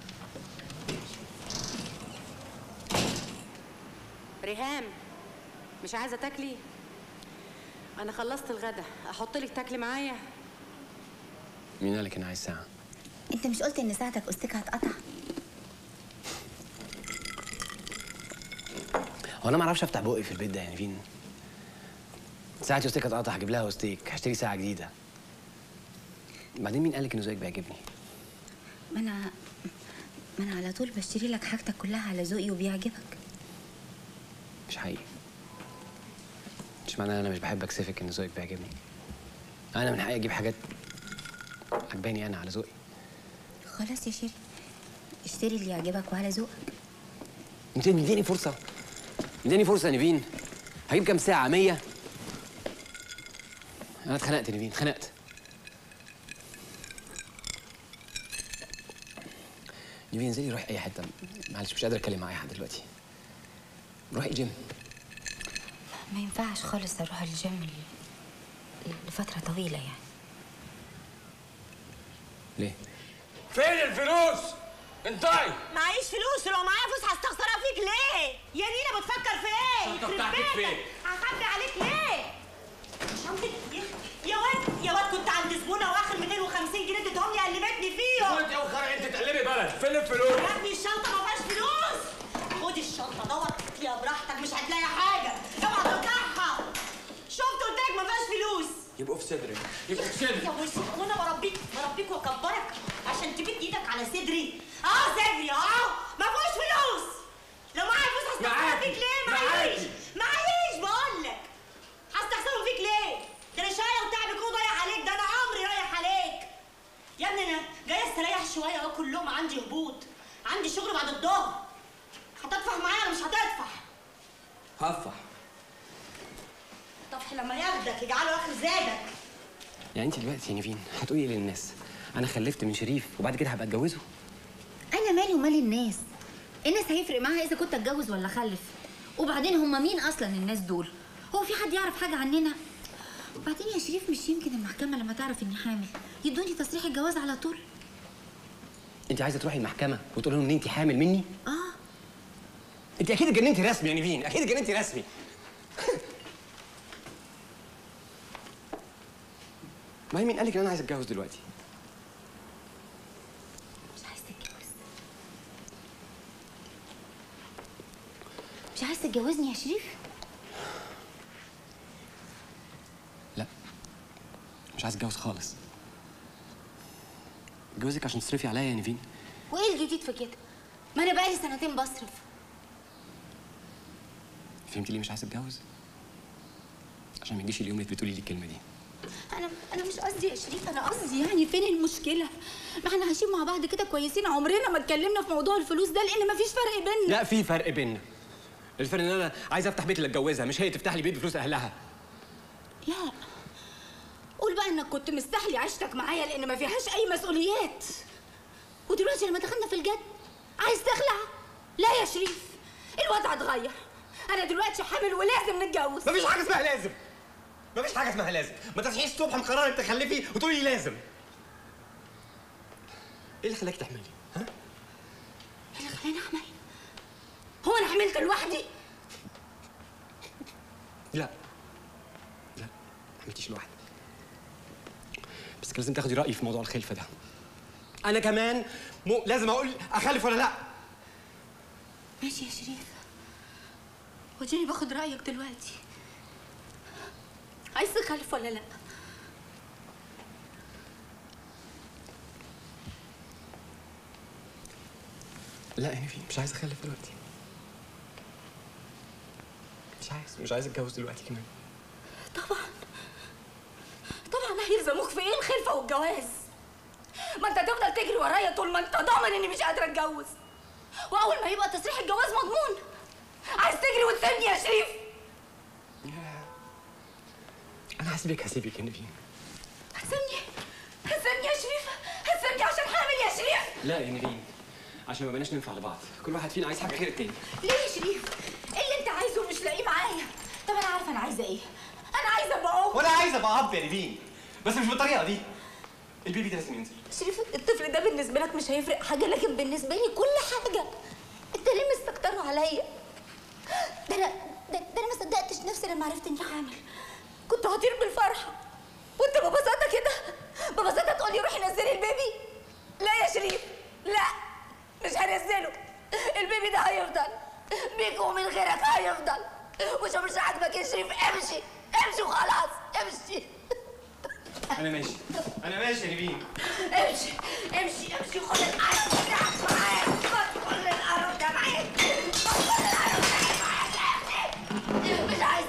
ريهام مش عايزه تاكلي انا خلصت الغدا احط لك تاكلي معايا مين قالك انا عايز ساعه انت مش قلت ان ساعتك استك هتقطع هو انا ما اعرفش افتح بقي في البيت ده يعني فين ساعه ستيك هتقطع هجيب لها ستيك هشتري ساعه جديده بعدين مين قالك انه زيك بيعجبني ما انا ما انا على طول بشتري لك حاجتك كلها على ذوقي وبيعجبك مش حقيقي مش معناه انا مش بحب اكسفك ان ذوقك بيعجبني انا من حقي اجيب حاجات عجباني انا على ذوقي خلاص يا شيري اشتري اللي يعجبك وعلى ذوقك انت اديني فرصه اديني فرصه يا نيفين هجيب كام ساعه 100 انا اتخنقت يا نيفين اتخنقت نيفين انزلي روحي اي حته معلش مش قادر اتكلم مع اي حد دلوقتي روحي جيم ما ينفعش خالص اروح الجيم ل- لفتره طويله يعني ليه فين الفلوس؟ انتي معيش فلوس ولو معايا فلوس هستخسرها فيك ليه؟ يا نينا بتفكر في ايه؟ الشنطة يخرب بتاعتك بيتك. فين؟ هخبي عليك ليه؟ شنطة يا- يا واد يا واد كنت عند زبونه واخر 250 جنيه اديتهم لي قلبتني فيهم انت يا وخرع انت تقلبي بلد فين الفلوس؟ يا ابني الشنطه ما فيهاش فلوس خد الشنطه دور فيها براحتك مش هتلاقي حاجه اوعى تقطعها شفت قلت لك ما فيهاش فلوس يبقوا في صدري يبقوا في صدري يا وش وانا بربيك بربيك واكبرك عشان تمد ايدك على صدري اه صدري اه ما فيهوش فلوس لو معايا فلوس هستخسرها معاكي. فيك ليه معيش معاكي. معيش بقول لك هستخسرهم فيك ليه ده انا شقايه وتعب يكون ضايع عليك ده انا عمري رايح عليك يا ابني انا جايه استريح شويه واكل لقمه عندي هبوط عندي شغل بعد الظهر هتدفع معايا ولا مش هتدفع هفح طفح لما ياخدك يجعله اخر زادك يعني انت دلوقتي يا نيفين هتقولي ايه للناس انا خلفت من شريف وبعد كده هبقى اتجوزه انا مالي ومال الناس الناس هيفرق معاها اذا كنت اتجوز ولا اخلف وبعدين هم مين اصلا الناس دول هو في حد يعرف حاجه عننا وبعدين يا شريف مش يمكن المحكمه لما تعرف اني حامل يدوني تصريح الجواز على طول انت عايزه تروحي المحكمه وتقول لهم ان انت حامل مني اه انت اكيد اتجننتي رسمي يا نيفين اكيد اتجننتي رسمي ما هي مين قالك ان انا عايز اتجوز دلوقتي مش عايز تتجوز مش عايز تتجوزني يا شريف مش عايز اتجوز خالص اتجوزك عشان تصرفي عليا يا نيفين وايه الجديد في كده ما انا بقالي سنتين بصرف فهمتي ليه مش عايز اتجوز عشان ما يجيش اليوم اللي بتقولي لي الكلمه دي انا انا مش قصدي يا شريف انا قصدي يعني فين المشكله ما احنا عايشين مع بعض كده كويسين عمرنا ما اتكلمنا في موضوع الفلوس ده لان مفيش فرق بيننا لا في فرق بيننا الفرق ان انا عايز افتح بيت اللي اتجوزها مش هي تفتح لي بيت بفلوس اهلها لا قول بقى انك كنت مستحلي عيشتك معايا لان ما فيهاش اي مسؤوليات ودلوقتي لما دخلنا في الجد عايز تخلع لا يا شريف الوضع اتغير انا دلوقتي حامل ولازم نتجوز مفيش حاجه اسمها لازم مفيش حاجه اسمها لازم ما تصحيش الصبح مقرره تخلفي وتقولي لي لازم ايه اللي خلاك تحملي ها ايه اللي خلاني احمل هو انا حملت لوحدي لا لا ما عملتيش لوحدك بس كان لازم تاخدي رايي في موضوع الخلفه ده انا كمان مو لازم اقول اخلف ولا لا ماشي يا شريف وديني باخد رايك دلوقتي عايز تخلف ولا لا لا يعني في مش عايز اخلف دلوقتي مش عايز مش عايز اتجوز دلوقتي كمان طبعا طبعا هيلزموك في ايه الخلفه والجواز ما انت تفضل تجري ورايا طول ما انت ضامن اني مش قادره اتجوز واول ما يبقى تصريح الجواز مضمون عايز تجري وتسيبني يا شريف انا هسيبك هسيبك يا نبيل هتسيبني هتسيبني يا شريف هتسيبني عشان حامل يا شريف لا يا نبيل عشان ما بقناش ننفع لبعض كل واحد فينا عايز حاجه غير التاني ليه يا شريف ايه اللي انت عايزه مش لاقيه معايا طب انا عارفه انا عايزه ايه انا عايزه ابقى ام وانا عايز ابقى اب يا نبيل بس مش بالطريقه دي البيبي ده لازم ينزل شريف الطفل ده بالنسبه لك مش هيفرق حاجه لكن بالنسبه لي كل حاجه انت ليه مستكتره عليا ده انا ده, ده انا ما صدقتش نفسي لما عرفت اني حامل كنت هطير بالفرحه وانت ببساطه كده ببساطه تقول لي روحي نزلي البيبي لا يا شريف لا مش هنزله البيبي ده هيفضل بيك ومن غيرك هيفضل مش مش عاجبك يا شريف امشي امشي وخلاص امشي انا ماشي انا ماشي يا نبيل امشي امشي امشي خد القرف بتاعك معاك خد كل القرف ده معاك خد كل القرف ده معاك مش عايزه اشوفك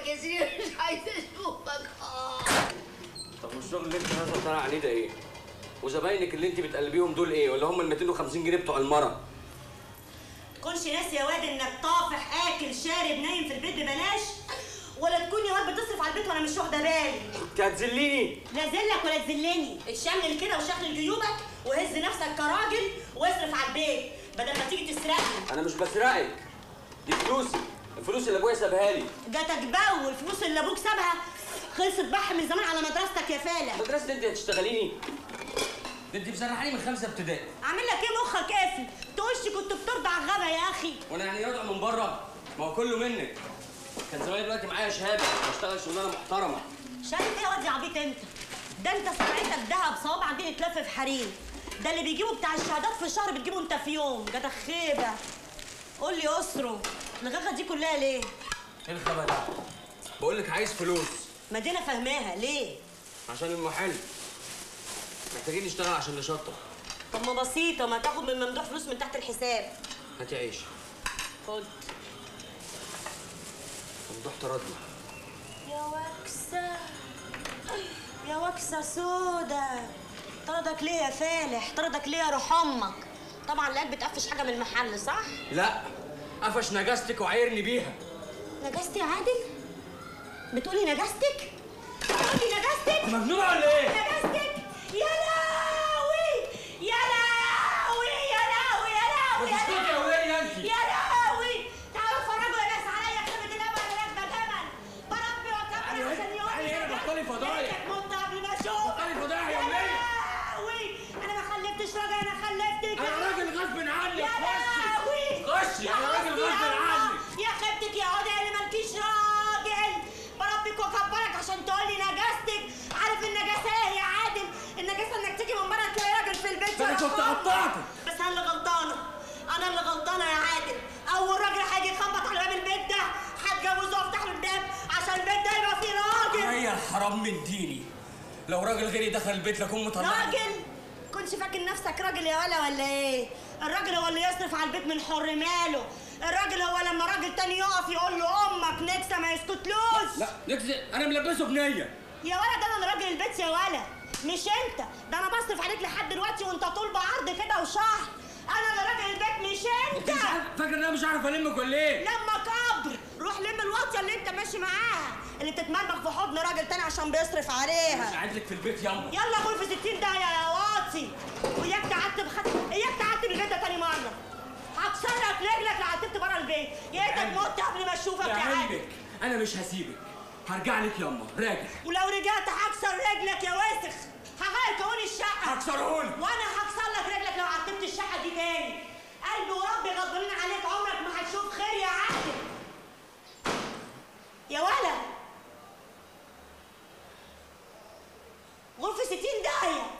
يا سيدي مش عايزه اشوفك اه طب والشغل اللي انت نازله طالع عليه ده ايه؟ وزباينك اللي انت بتقلبيهم دول ايه؟ ولا هم ال 250 جنيه بتوع المره؟ تكونش ناسي يا واد انك طافح اكل شارب نايم في البيت ببلاش ولا تكون يا واد بتصرف على البيت وانا مش واخده بالي انت هتذليني لا ذلك ولا تذلني اتشمل كده وشغل جيوبك وهز نفسك كراجل واصرف على البيت بدل ما تيجي تسرقني انا مش بسرقك دي فلوسي الفلوس اللي ابويا سابها لي جاتك بو الفلوس اللي ابوك سابها خلصت بح من زمان على مدرستك يا فالح مدرسة انت هتشتغليني ده انت مسرحاني من خمسه ابتدائي عامل لك ايه مخك قافل تقولش كنت بترضع الغبا يا اخي وانا يعني راجع من بره ما هو كله منك كان زمان دلوقتي معايا شهاده بشتغل شغلانه محترمه شايف ايه يا واد يا عبيط انت ده انت سمعتك دهب صوابع دي تلف في حريم ده اللي بيجيبوا بتاع الشهادات في شهر بتجيبه انت في يوم جاتك خيبه قول لي اسره الغغه دي كلها ليه ايه الخبر ده؟ بقول لك عايز فلوس ما دي انا فاهماها ليه عشان المحل محتاجين نشتغل عشان نشطب طب ما بسيطه ما تاخد من ممدوح فلوس من تحت الحساب هاتي عيش خد ممدوح طردني يا وكسة يا وكسة سودا طردك ليه يا فالح طردك ليه يا روح امك طبعا لقاك بتقفش حاجه من المحل صح لا قفش نجاستك وعايرني بيها نجستي يا عادل بتقولي نجستك بتقولي نجستك مجنونة ولا ايه؟ نجستك يا لهوي يا لهوي يا لهوي يا لهوي ما تسكتي يا ولية انت. يا لهوي تعالوا اتفرجوا يا ناس عليا خدمة الأمل انا راكبة جمل بربي وكبر عشان يوم تعالي هنا بطلي فضايح. مت قبل ما اشوف بطلي فضايح يا ولية. لهوي انا ما خلفتش راجل انا خلفتك أنا راجل غصب عنك، يا خشي. لهوي خشي، أنا راجل خلاص غصب يا عني. يا خيبتك يا عودة اللي مالكيش راجل بربك وكبرك عشان تقولي نجاستك عارف النجاسة ايه يا عادل النجاسة انك تيجي من بره تلاقي راجل في البيت ده أنا يا كنت رحمن. قطعتك. بس انا اللي غلطانة انا اللي غلطانة يا عادل اول راجل هيجي يخبط على باب البيت ده هتجوزه وافتح له الباب عشان البيت ده يبقى فيه راجل عليا الحرام من ديني لو راجل غيري دخل البيت لكون مطلعني راجل كنتش فاكر نفسك راجل يا ولا ولا ايه الراجل هو اللي يصرف على البيت من حر ماله الراجل هو لما راجل تاني يقف يقول له امك نكسه ما يسكتلوش لا نكسي انا ملبسه بنيه يا ولا ده انا اللي راجل البيت يا ولا مش انت ده انا بصرف عليك لحد دلوقتي وانت طول بعرض كده وشهر انا اللي راجل البيت مش انت انت مش عارف فاكر ان انا مش عارف المك ولا ايه لما كبر روح لم الواطيه اللي انت ماشي معاها اللي بتتمرمغ في حضن راجل تاني عشان بيصرف مش عليها قاعد لك في البيت ياما يلا قول في 60 دقيقة يا واطي وياك تعتب خد اياك تعتب البيت ده تاني مرة هكسرك رجلك لو عتبت بره البيت يا ريتك مت قبل ما اشوفك يا عادل لعلمك انا مش هسيبك هرجع لك ياما راجع ولو رجعت هكسر رجلك يا وسخ هغير كون الشقة هكسرهولك. وانا هكسر لك رجلك لو عتبت الشقة دي تاني قلبي وربي غضبانين عليك عمرك ما هتشوف خير يا عادل يا ولا غرفة 60 داهية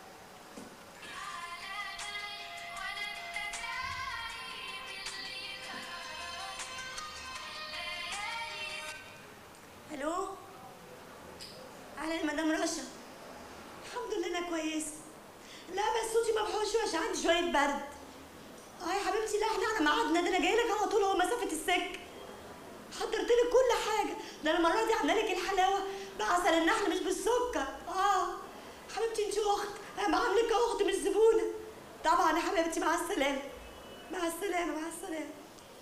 الو اهلا يا مدام رشا الحمد لله انا كويسه لا بس صوتي مبحوح شويه عشان عندي شويه برد اه يا حبيبتي لا احنا على ميعادنا ده انا جاي لك على طول هو مسافه السكه حضرت لك كل حاجه ده انا المره دي عامله لك الحلاوه بعسل النحل مش بالسكر اه حبيبتي انت اخت انا بعاملك اخت مش زبونه طبعا يا حبيبتي مع السلامه مع السلامه مع السلامه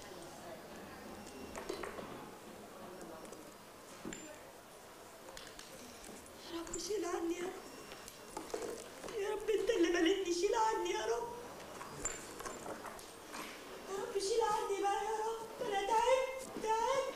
يا رب شيل عني يا رب يا رب انت اللي بلدني شيل عني يا رب يا رب شيل عني بقى يا رب انا تعبت تعبت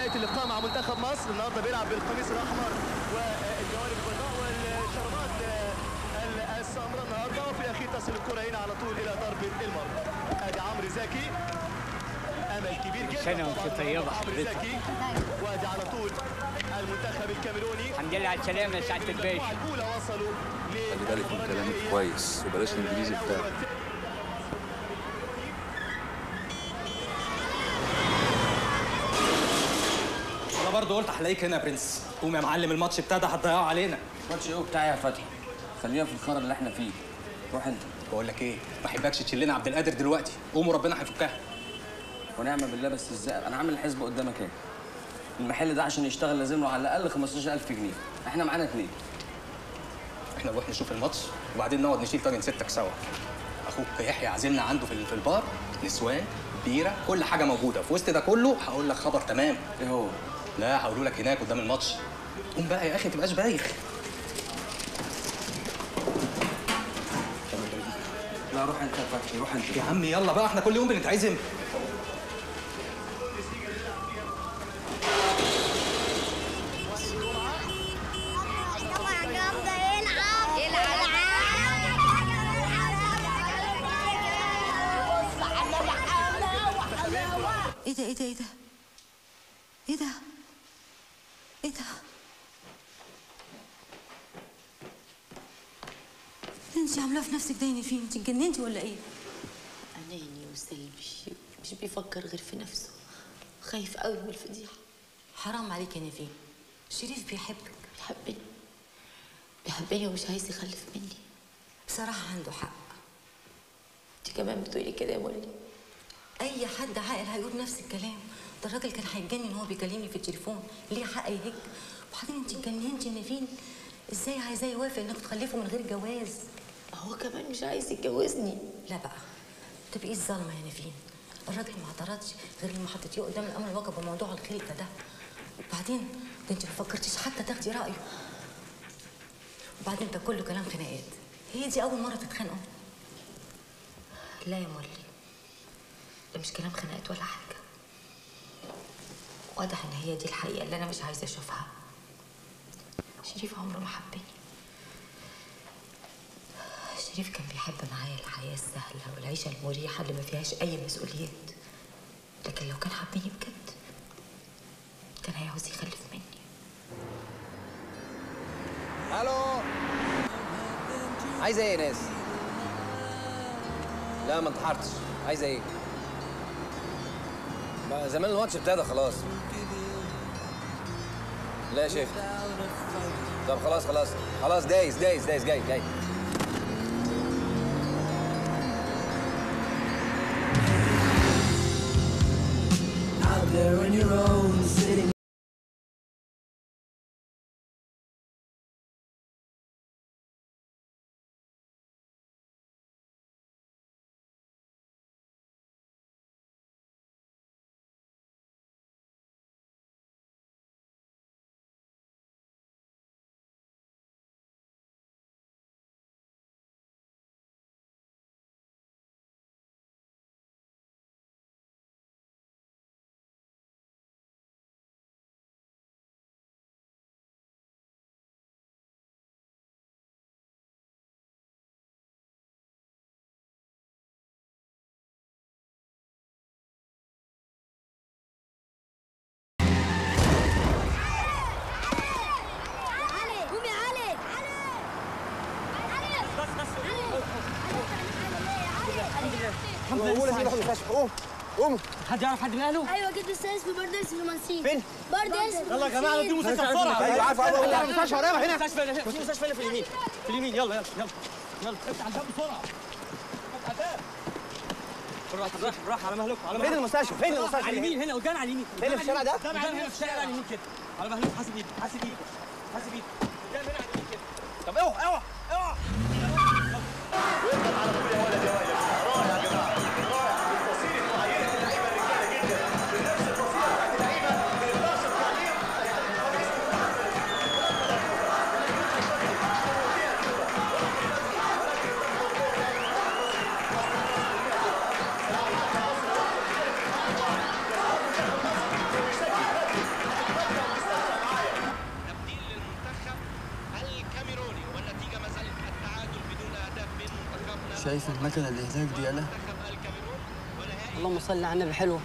بدايه اللقاء مع منتخب مصر النهارده بيلعب بالقميص الاحمر والجوانب البيضاء والشرابات آه، السمراء النهارده وفي الاخير تصل الكره هنا على طول الى ضربه المرمى ادي عمرو زكي امل كبير جدا سنة وانت طبعاً طيبة عمرو حضرتك. زكي وادي على طول المنتخب الكاميروني الحمد لله على السلامة يا سعادة الباشا الاولى وصلوا خلي بالك من كلامك كويس وبلاش الانجليزي بتاعك انا برضه قلت هلاقيك هنا يا برنس قوم يا معلم الماتش ابتدى هتضيعه علينا ماتش ايه بتاعي يا فتحي خلينا في الخرا اللي احنا فيه روح انت بقول لك ايه ما احبكش تشيل لنا عبد القادر دلوقتي قوم وربنا هيفكها ونعم بالله بس ازاي انا عامل الحسبه قدامك اهي المحل ده عشان يشتغل لازم له على الاقل 15000 جنيه احنا معانا اتنين احنا نروح نشوف الماتش وبعدين نقعد نشيل طاجن ستك سوا اخوك يحيى عازمنا عنده في في البار نسوان بيره كل حاجه موجوده في وسط ده كله هقول لك خبر تمام ايه هو لا هقوله لك هناك قدام الماتش قوم بقى يا اخي ما تبقاش بايخ لا روح انت يا فتحي روح انت يا عم يلا بقى احنا كل يوم بنتعزم ايه ده ايه ده ايه ده ايه ده ايه ده انت عاملاه في نفسك ده فين انت اتجننتي ولا ايه أناني وسلبي مش بيفكر غير في نفسه خايف قوي من الفضيحة حرام عليك يا نيفين شريف بيحبك بيحبني بيحبني ومش عايز يخلف مني بصراحة عنده حق انت كمان بتقولي كده يا مولي اي حد عاقل هيقول نفس الكلام ده الراجل كان هيتجنن وهو بيكلمني في التليفون ليه حق يهج وبعدين انت اتجننتي يا نيفين ازاي عايزاه يوافق انك تخلفوا من غير جواز هو كمان مش عايز يتجوزني لا بقى تبقي الظالمه يا نيفين الراجل ما اعترضش غير لما حطيتيه قدام الامر الواقع بموضوع الخلفه ده وبعدين ده انت ما فكرتيش حتى تاخدي رايه وبعدين ده كله كلام خناقات هي دي اول مره تتخانقوا لا يا مولي ده مش كلام خناقات ولا حاجة واضح ان هي دي الحقيقة اللي انا مش عايزة اشوفها شريف عمره ما حبني شريف كان بيحب معايا الحياة السهلة والعيشة المريحة اللي ما فيهاش أي مسؤوليات لكن لو كان حبني بجد كان هيعوز يخلف مني الو عايزه ايه يا ناس لا ما انتحرتش عايزه ايه بقى زمان الماتش ابتدى خلاص لا يا شيخ طب خلاص خلاص خلاص دايس دايس دايس جاي جاي Out there on your own, sitting. قوم يا علي الحمد لله قول يا سيدي المستشفى قوم قوم حد يعرف حد من اهله؟ ايوه جبت السادس في بردس في المنسين فين؟ بردس يلا يا جماعه ندي مستشفى بسرعه ايوه عارف عارف يلا، عارف المستشفى قريبه هنا مستشفى هنا في مستشفى هنا في اليمين في اليمين يلا يلا يلا يلا افتح الباب بسرعه افتح الباب بالراحه بالراحه بالراحه على مهلكم على فين مهلكم. المستشفى؟ فين بالراحة، المستشفى؟ على اليمين هنا قدام على اليمين فين قدام في الشارع على ده؟ اليمين. قدام هنا في الشارع على اليمين كده على مهلكم حاسب ايدك حاسب ايدك حاسب ايدك قدام هنا على اليمين كده طب اوعى اوعى اوعى شايف المكنه اللي هناك دي انا اللهم صل على النبي حلوه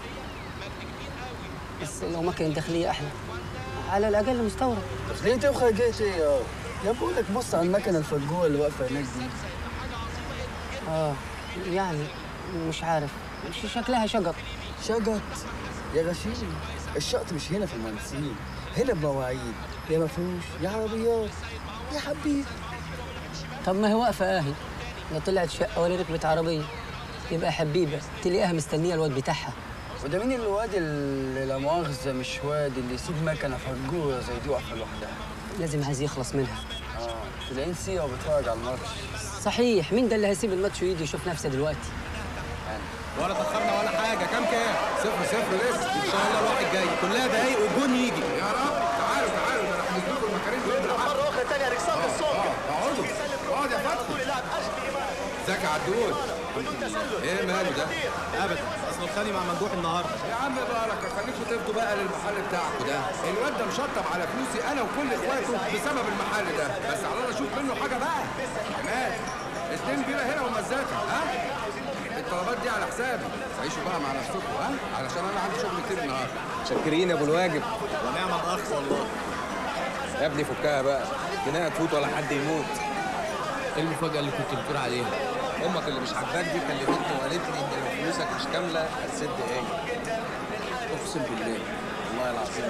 بس لو مكنه داخليه احلى على الاقل مستورد داخليه ايه وخارجيه ايه يا يا بقول لك بص على المكنه الفجوه اللي واقفه هناك دي اه يعني مش عارف مش شكلها شقط شقط يا غشيم الشقط مش هنا في المهندسين هنا بمواعيد يا مفروش يا عربيات يا حبيبي طب ما هي واقفه اهي لا طلعت شقه ولا ركبت عربيه يبقى حبيبه تلاقيها مستنيه الواد بتاعها وده مين الواد اللي لا مؤاخذه مش واد اللي يسيب مكنه فجوره زي دي واقفه لوحدها لازم عايز يخلص منها اه تلاقيه نسيه وبيتفرج على الماتش صحيح مين ده اللي هيسيب الماتش ويجي يشوف نفسه دلوقتي ولا تأخرنا ولا حاجة كام كام؟ صفر صفر لسه إن شاء الله الواحد جاي كلها دقايق والجون يجي يا رب تعالوا تعالوا ده احنا هنجيب لكم المكارين دول مرة أخرى تانية ركسات الصوم اقعدوا اقعد يا فتحي ازيك يا عدول ايه ماله ده؟ ابدا اصل الخاني مع ممدوح النهارده يا عم بارك خليكم تفضوا بقى للمحل بتاعكم ده الواد ده مشطب على فلوسي انا وكل اخواته بسبب المحل ده بس على الله اشوف منه حاجه بقى كمان اتنين بيرة هنا ومزاته ها الطلبات دي على حسابي عيشوا بقى مع نفسكم ها علشان انا عندي شغل كتير النهارده شاكرين يا ابو الواجب ونعم الاخ والله يا ابني فكها بقى خناقه تفوت ولا حد يموت ايه المفاجاه اللي كنت بتقول عليها امك اللي مش عاجباك دي كلمتني وقالت لي ان لو فلوسك مش كامله هتسد ايه اقسم بالله والله العظيم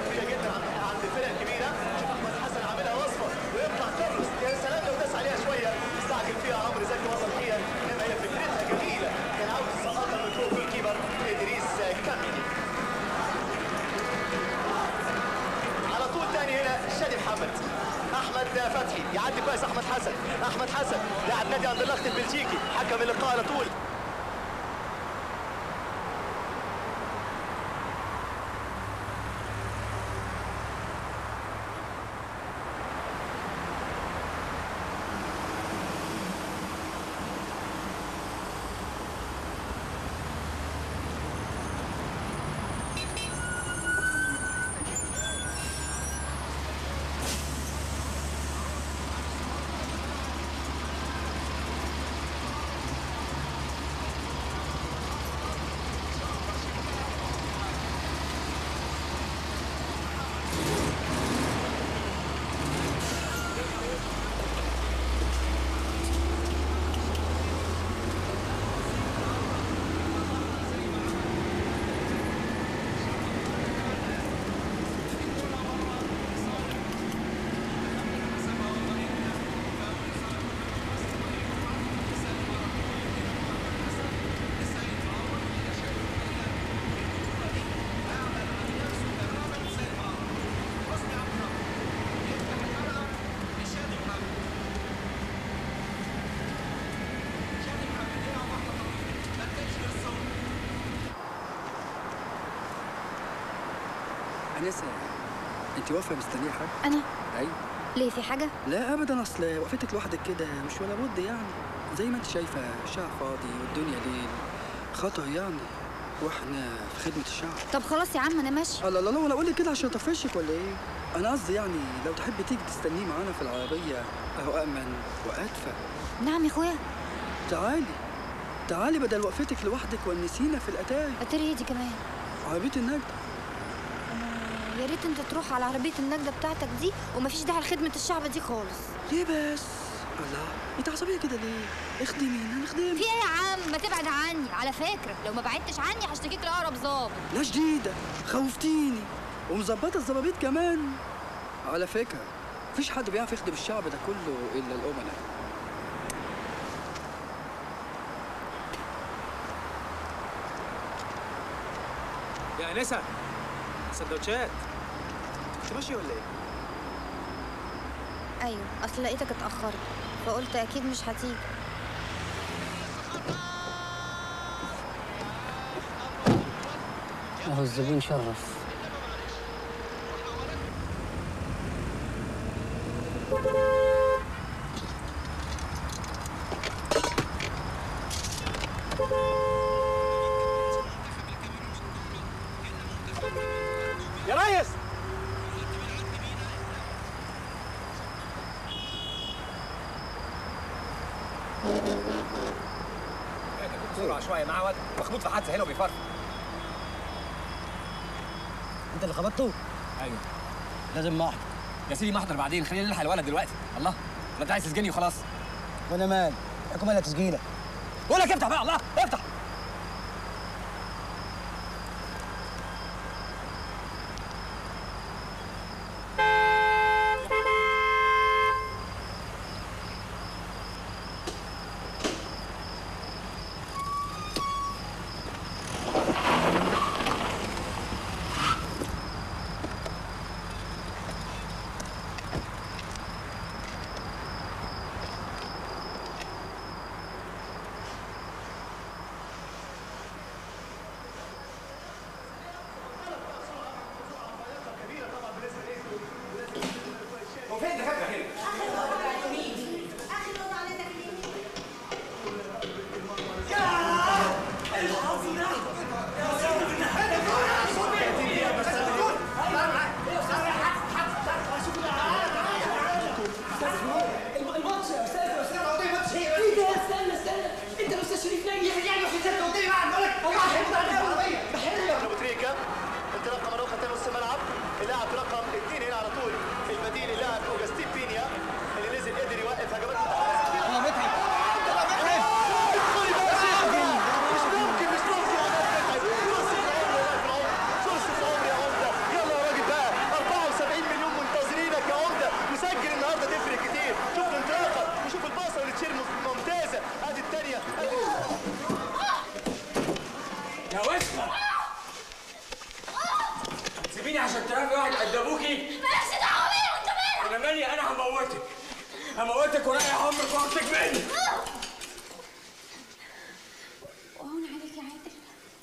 يا سلام لو داس عليها شوية استعجل فيها عمرو زكي مسرحيا انما هي فكرتها جميلة كان عاوز يسقطها من فوق الكيبر ادريس كامل على طول تاني هنا شادي محمد احمد فتحي يعدي كويس احمد حسن احمد حسن لاعب نادي اندرلخت البلجيكي حكم اللقاء على طول انسه انت واقفه مستنيه حد انا ايوه ليه في حاجه لا ابدا اصل وقفتك لوحدك كده مش ولا بد يعني زي ما انت شايفه الشارع فاضي والدنيا ليل خطر يعني واحنا في خدمه الشعب طب خلاص يا عم انا ماشي لا لا لا وانا اقول لك كده عشان اطفشك ولا ايه انا قصدي يعني لو تحبي تيجي تستنيه معانا في العربيه اهو امن وادفى نعم يا اخويا تعالي تعالي بدل وقفتك لوحدك ونسينا في الاتاري اتاري ايه دي كمان عربيه النجدة يا ريت انت تروح على عربيه النجده بتاعتك دي ومفيش داعي لخدمه الشعب دي خالص ليه بس الله انت عصبيه كده ليه اخدمينا نخدمك في ايه يا عم ما تبعد عني على فكره لو ما بعدتش عني هشتكيك لاقرب ظابط لا جديده خوفتيني ومظبطه الظبابيط كمان على فكره مفيش حد بيعرف يخدم الشعب ده كله الا الامناء يا انسه سندوتشات انت ماشيه ولا ايه؟ ايوه اصل لقيتك اتاخرت فقلت اكيد مش هتيجي اهو الزبون شرف يا ريس وعشوائي مع واد مخبوط في حادثه هنا وبيفرق انت اللي خبطته؟ ايوه لازم محضر يا سيدي محضر بعدين خلينا نلحق الولد دلوقتي الله ما انت عايز تسجني وخلاص وانا مال حكم على تسجيلك بقول لك افتح بقى الله افتح هو فين الدكاتره هنا؟ الماتش يا استاذ يا استاذ عودي ماتش ايه ده استنى استنى انت الاستاذ شريف ناجي يعني في ست عودي قاعد بقول لك والله هيفوت عليا العربيه بحلك ابو تريكه انطلاقه من رقم نص الملعب اللاعب رقم اثنين هنا على طول البديل اللاعب اوجستين بينيا اللي نزل قدر يوقف هجمات متحركه الله متعب مش ممكن مش ممكن يا عماد متعب فرصة عمر يا عمدة يلا يا راجل بقى 74 مليون منتظرينك يا عمدة مسجل النهارده تفرق كتير شوف الانطلاقة وشوف الباصة والتشير ممتازة ادي الثانية ادي يا وسخة سيبيني عشان تلاقي واحد قد ابوكي مالكش دعوه بيا وانت مالك انا مالي انا هموتك هموتك ورايح عمرك واخدك مني وهون عليك يا عادل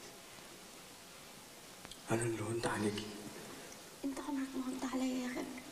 انا اللي هنت عليكي انت عمرك ما هنت عليا يا غالي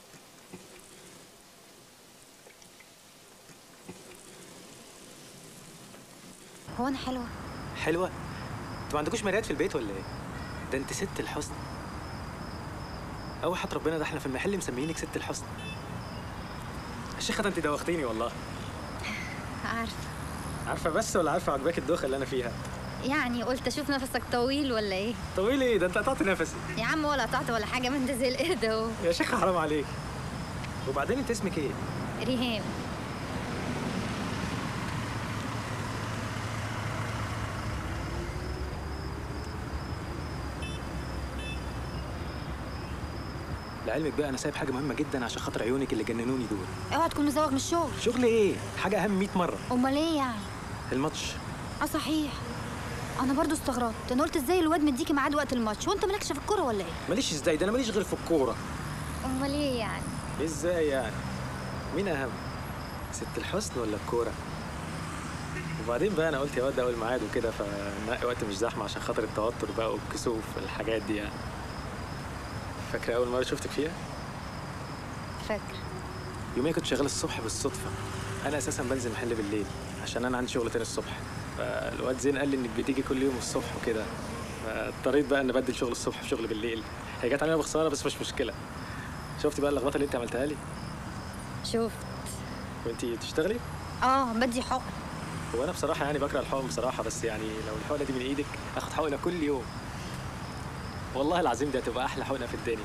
هو انا حلوه حلوه انتوا ما عندكوش مرايات في البيت ولا ايه ده انت ست الحسن اول حط ربنا ده احنا في المحل مسميينك ست الحسن الشيخه ده انت دوختيني والله عارفه عارفه بس ولا عارفه عجباك الدوخه اللي انا فيها يعني قلت اشوف نفسك طويل ولا ايه طويل ايه ده انت قطعت نفسي يا عم ولا قطعت ولا حاجه من ده زي القرد اهو يا شيخه حرام عليك وبعدين انت اسمك ايه ريهام لعلمك بقى انا سايب حاجه مهمه جدا عشان خاطر عيونك اللي جننوني دول اوعى تكون مزوغ من الشغل شغل ايه حاجه اهم 100 مره امال ايه يعني الماتش اه صحيح انا برضو استغربت انا قلت ازاي الواد مديكي ميعاد وقت الماتش وانت مالكش في الكوره ولا ايه ماليش ازاي ده انا ماليش غير في الكوره امال ايه يعني ازاي يعني مين اهم ست الحسن ولا الكوره وبعدين بقى انا قلت يا واد ده اول ميعاد وكده فنقي وقت مش زحمه عشان خاطر التوتر بقى والكسوف والحاجات دي يعني فاكره اول مره شفتك فيها فاكر يوميا كنت شغال الصبح بالصدفه انا اساسا بنزل محل بالليل عشان انا عندي شغل تاني الصبح فالواد زين قال لي انك بتيجي كل يوم الصبح وكده فاضطريت بقى ان ابدل شغل الصبح بشغل بالليل هي جت علينا بخساره بس مش مشكله شفتي بقى اللخبطه اللي انت عملتها لي شوف وانتي بتشتغلي اه بدي حقن هو انا بصراحه يعني بكره الحقن بصراحه بس يعني لو الحقنه دي من ايدك اخد حقنه كل يوم والله العظيم دي هتبقى احلى حقنه في الدنيا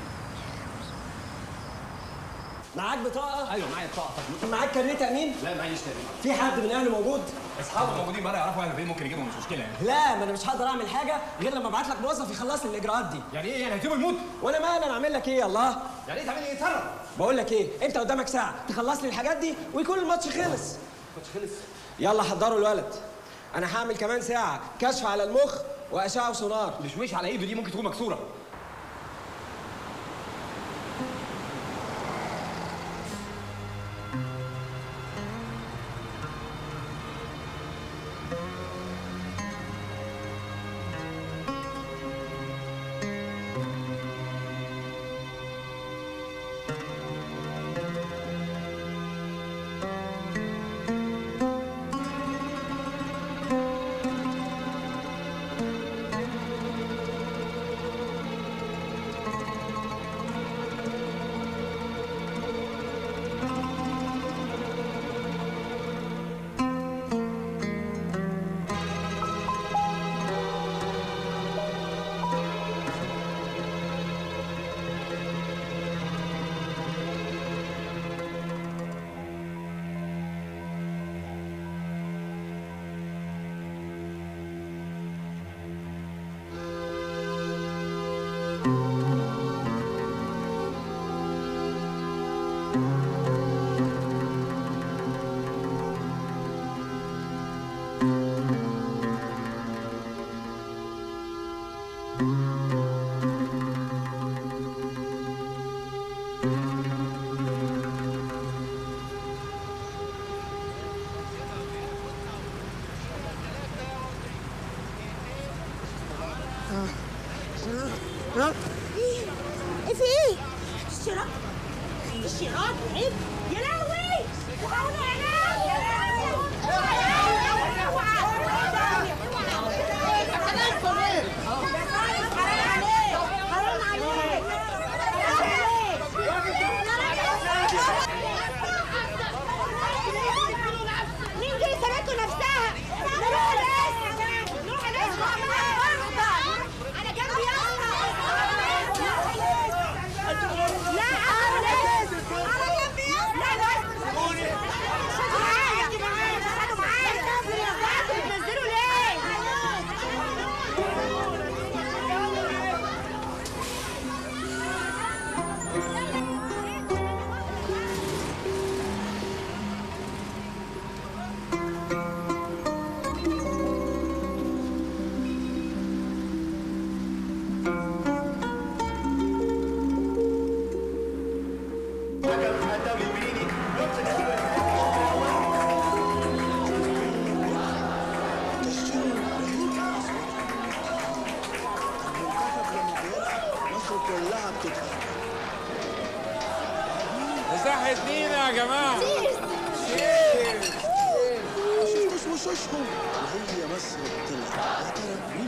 معاك بطاقة؟ ايوه معايا بطاقة معاك كارنيه تأمين؟ لا معيش تأمين في حد من أهله موجود؟ اصحابه موجودين بره يعرفوا اهله فين ممكن يجيبهم مش مشكله يعني لا ما انا مش هقدر اعمل حاجة غير لما ابعت لك موظف يخلص لي الإجراءات دي يعني ايه يعني هتسيبه يموت؟ وانا مالي انا اعمل لك ايه الله؟ يعني ايه تعمل ايه تصرف بقول لك ايه انت قدامك ساعة تخلص لي الحاجات دي ويكون الماتش خلص الماتش خلص يلا حضروا الولد انا هعمل كمان ساعة كشف على المخ وأشعة وسونار مش مش على ايده دي ممكن تكون مكسوره ايه في ايه؟ الشراط الشراط عيب يا لهوي وقعونا يا لهوي يا مين دي سمعتوا نفسها؟ نروح ناس نروح ناس انا جنبي لا على جنبي بتنزلوا ليه؟ مصر كلها بتضحك مساحة مين يا جماعة؟ شيرز مش مش مش وهي مصر بتلعب يا ترى مين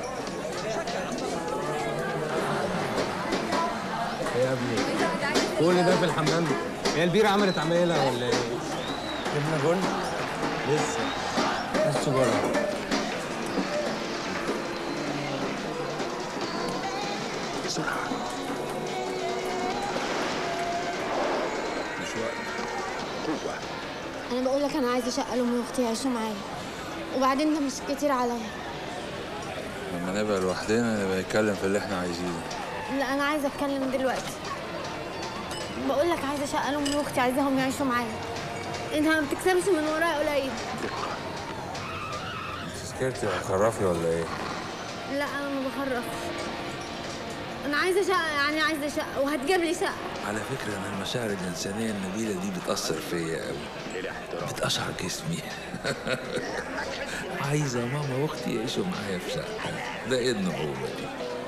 يا ابني كل ده في الحمام هي البيرة عملت عمايلها ولا ايه؟ جبنا جول؟ لسه لسه بره بسرعة مش وقت قوة انا بقول لك انا عايزه شقه لامي واختي يعيشوا معايا وبعدين ده مش كتير عليا لما نبقى لوحدنا نبقى نتكلم في اللي احنا عايزينه لا انا عايزه اتكلم دلوقتي بقول لك عايزه شقه لامي واختي عايزاهم يعيشوا معايا انها ما بتكسبش من ورايا قليل سكرتي خرافي ولا ايه؟ لا انا ما بخرفش انا عايزه شقه يعني عايزه شقه وهتجيب لي شقه على فكرة أنا المشاعر الإنسانية النبيلة دي بتأثر فيا أوي بتقشعر جسمي عايزة ماما وأختي يعيشوا معايا في شقة ده إيه النعومة دي؟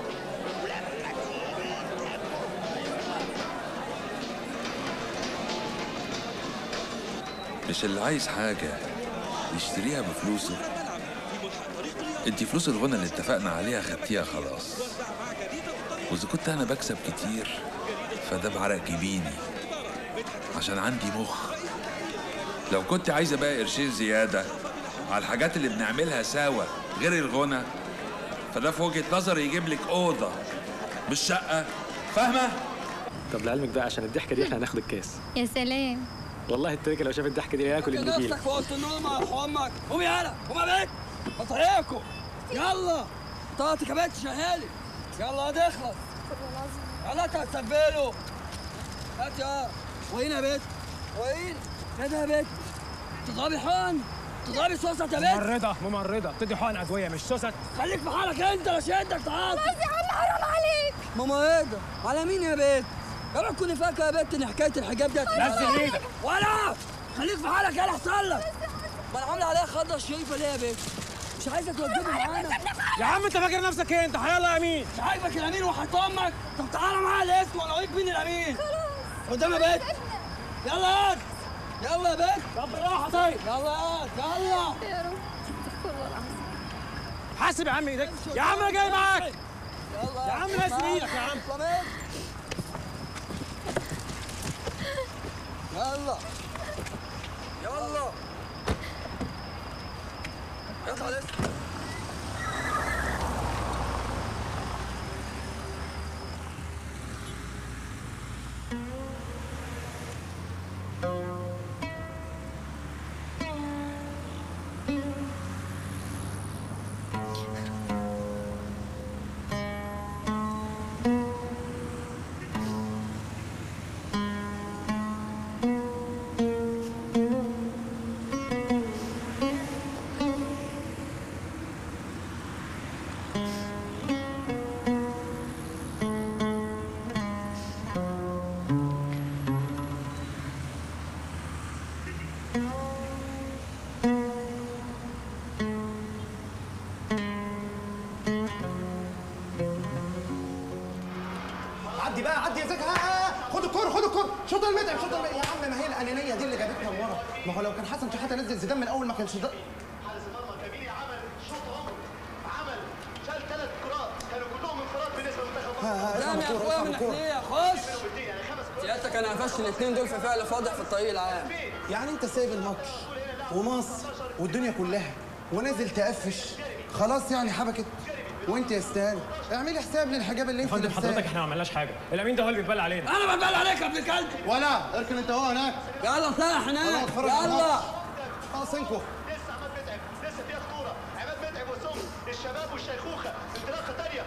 مش اللي عايز حاجة يشتريها بفلوسه انت فلوس الغنى اللي اتفقنا عليها خدتيها خلاص واذا كنت انا بكسب كتير فده بعرق جبيني عشان عندي مخ لو كنت عايزه بقى قرشين زياده على الحاجات اللي بنعملها سوا غير الغنى فده في وجهه نظري يجيب لك اوضه مش شقه فاهمه طب لعلمك بقى عشان الضحكه دي احنا هناخد الكاس يا سلام والله التركه لو شاف الضحكه دي هياكل النجيل نفسك في اوضه النوم يا امك قومي يالا قومي يا بنت بطريقكم يلا طاقتك يا بنت شهالي يلا هتخلص يلا تسبلوا هات يا وين يا بنت وين كده يا بنت تضربي حقن تضربي صوصة يا بنت ممرضة ممرضة بتدي حقن أدوية مش سوست خليك في حالك انت لا شدك تعال بس يا عم حرام عليك ماما ايه ده على مين يا بنت اوعى تكوني فاكره يا بنت ان حكايه الحجاب دي نزل ايدك. ولا خليك في حالك يلا احسن لك ما انا عامله عليها خضه شريفه ليه يا بنت مش عايزه توجبي معانا يا عم أنت فاكر نفسك إيه أنت حيالله يا أمين مش عاجبك الامين وحيط امك طب تعالى معايا الاسم وانا اوريك مين الامين قدام يا بنت يلا هات يلا يا بنت طب بالراحة طيب يلا هات يلا يا رب حاسب يا عم إيدك يا عم أنا جاي معاك يلا يا عم ناسي إيدك يا عم يلا يلا يلا لسه عدي بقى عدي يا زكي ها ها خد الكوره خد الكوره شوط المتعب شوط المتعب يا عم ما هي الانانيه دي اللي جابتنا لورا ما هو لو كان حسن شحاته نزل زيدان من اول ما كانش ده حارس المرمى كبيري عمل شوط عمر عمل شال ثلاث كرات كانوا كلهم انفراد بالنسبه لمنتخب ها ها نعم اسحب يا الكوره اخويا اسحب من الكوره ناحيه خش سيادتك انا قفشت الاثنين دول في فعل فاضح في الطريق العام يعني انت سايب الماتش ومصر والدنيا كلها ونازل تقفش خلاص يعني حبكت وانت يا استاذ اعملي حساب للحجاب اللي يا انت فندم لابساه. حضرتك احنا ما عملناش حاجه الامين ده هو اللي بيتبلى علينا انا بتبال عليك يا ابن الكلب ولا اركن انت هو هناك يلا طلع انا هناك اتفرج على يلا الماتش. خلاص انكم لسه عماد متعب لسه فيها خطوره عماد متعب وسم الشباب والشيخوخه انطلاقه ثانيه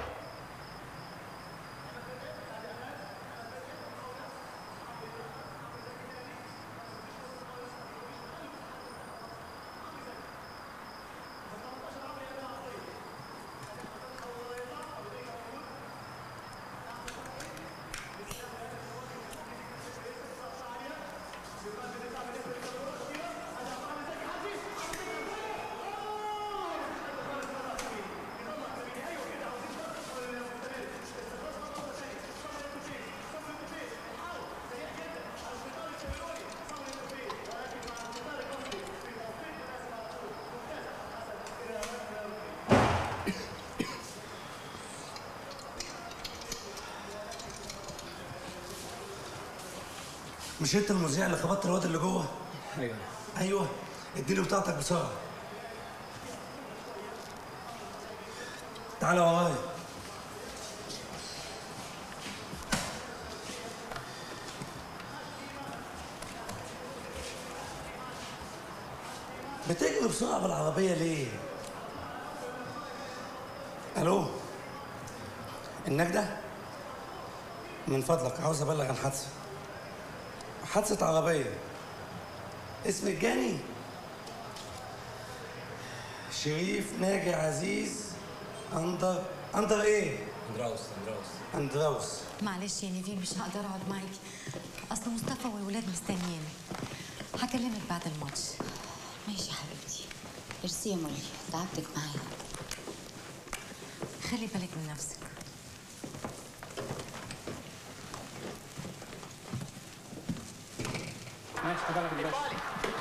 مش انت المذيع اللي خبطت الواد اللي جوه؟ ايوه ايوه اديله بتاعتك بسرعه تعالى ورايا بتجري بسرعه بالعربيه ليه؟ الو النجدة من فضلك عاوز ابلغ عن حادثه حادثه عربيه اسم الجاني شريف ناجي عزيز اندر اندر ايه؟ اندراوس اندراوس اندراوس معلش يا نيفين مش هقدر اقعد معاكي اصل مصطفى والولاد مستنيين هكلمك بعد الماتش ماشي يا حبيبتي ميرسي يا مولي تعبتك معايا خلي بالك من نفسك ماشي حضرتك الباشا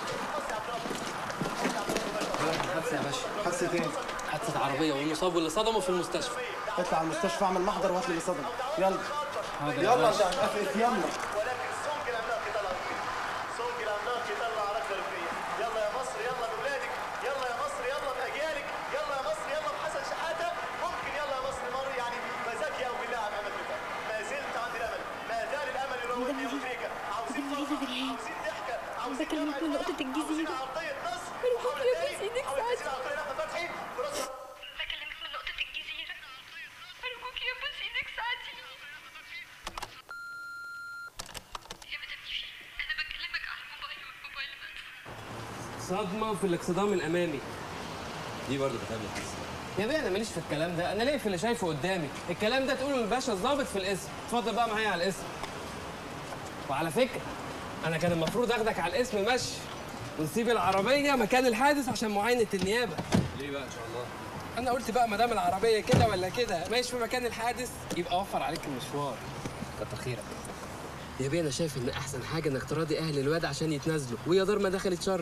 حادثه يا باشا حادثه ايه؟ حادثه عربيه والمصاب واللي صدمه في المستشفى اطلع على المستشفى اعمل محضر وهات لي اللي صدم يلا حاضر يا يلا باشا. ده هنقفل يلا ولكن سونج العملاق يطلع ركبيه سونج العملاق يطلع ركبه ركبيه يلا يا مصر يلا باولادك يلا يا مصر يلا باجيالك يلا يا مصر يلا بحسن شحاته ممكن يلا يا مصر مر يعني فزكي او بالله عم عمل متعب ما زلت عندي الامل ما زال الامل يراودني يا ابو تريكه عاوزين فرحه عاوزين ضحكه عاوزين بكلمك من نقطة الجزيرة عرضيه نصر أرجوك يا بس إيدك عاوز عرضيه نقطه فتحي فرصه بكلمك من نقطة الجزيرة أرجوك يا بس إيدك ساعديني يا مدام نيفين أنا بكلمك على الموبايل والموبايل بس صدمه في الاكسدام الامامي دي برضه بتقابل حادثه يا بيه انا ماليش في الكلام ده انا ليه في اللي شايفه قدامي الكلام ده تقوله للباشا الضابط في الاسم اتفضل بقى معايا على الاسم وعلى فكره انا كان المفروض اخدك على الاسم مشي ونسيب العربيه مكان الحادث عشان معاينه النيابه ليه بقى ان شاء الله؟ انا قلت بقى ما دام العربيه كده ولا كده ماشي في مكان الحادث يبقى وفر عليك المشوار كتر خيرك يا بيه انا شايف ان احسن حاجه انك تراضي اهل الواد عشان يتنازلوا ويا دار ما دخلت شر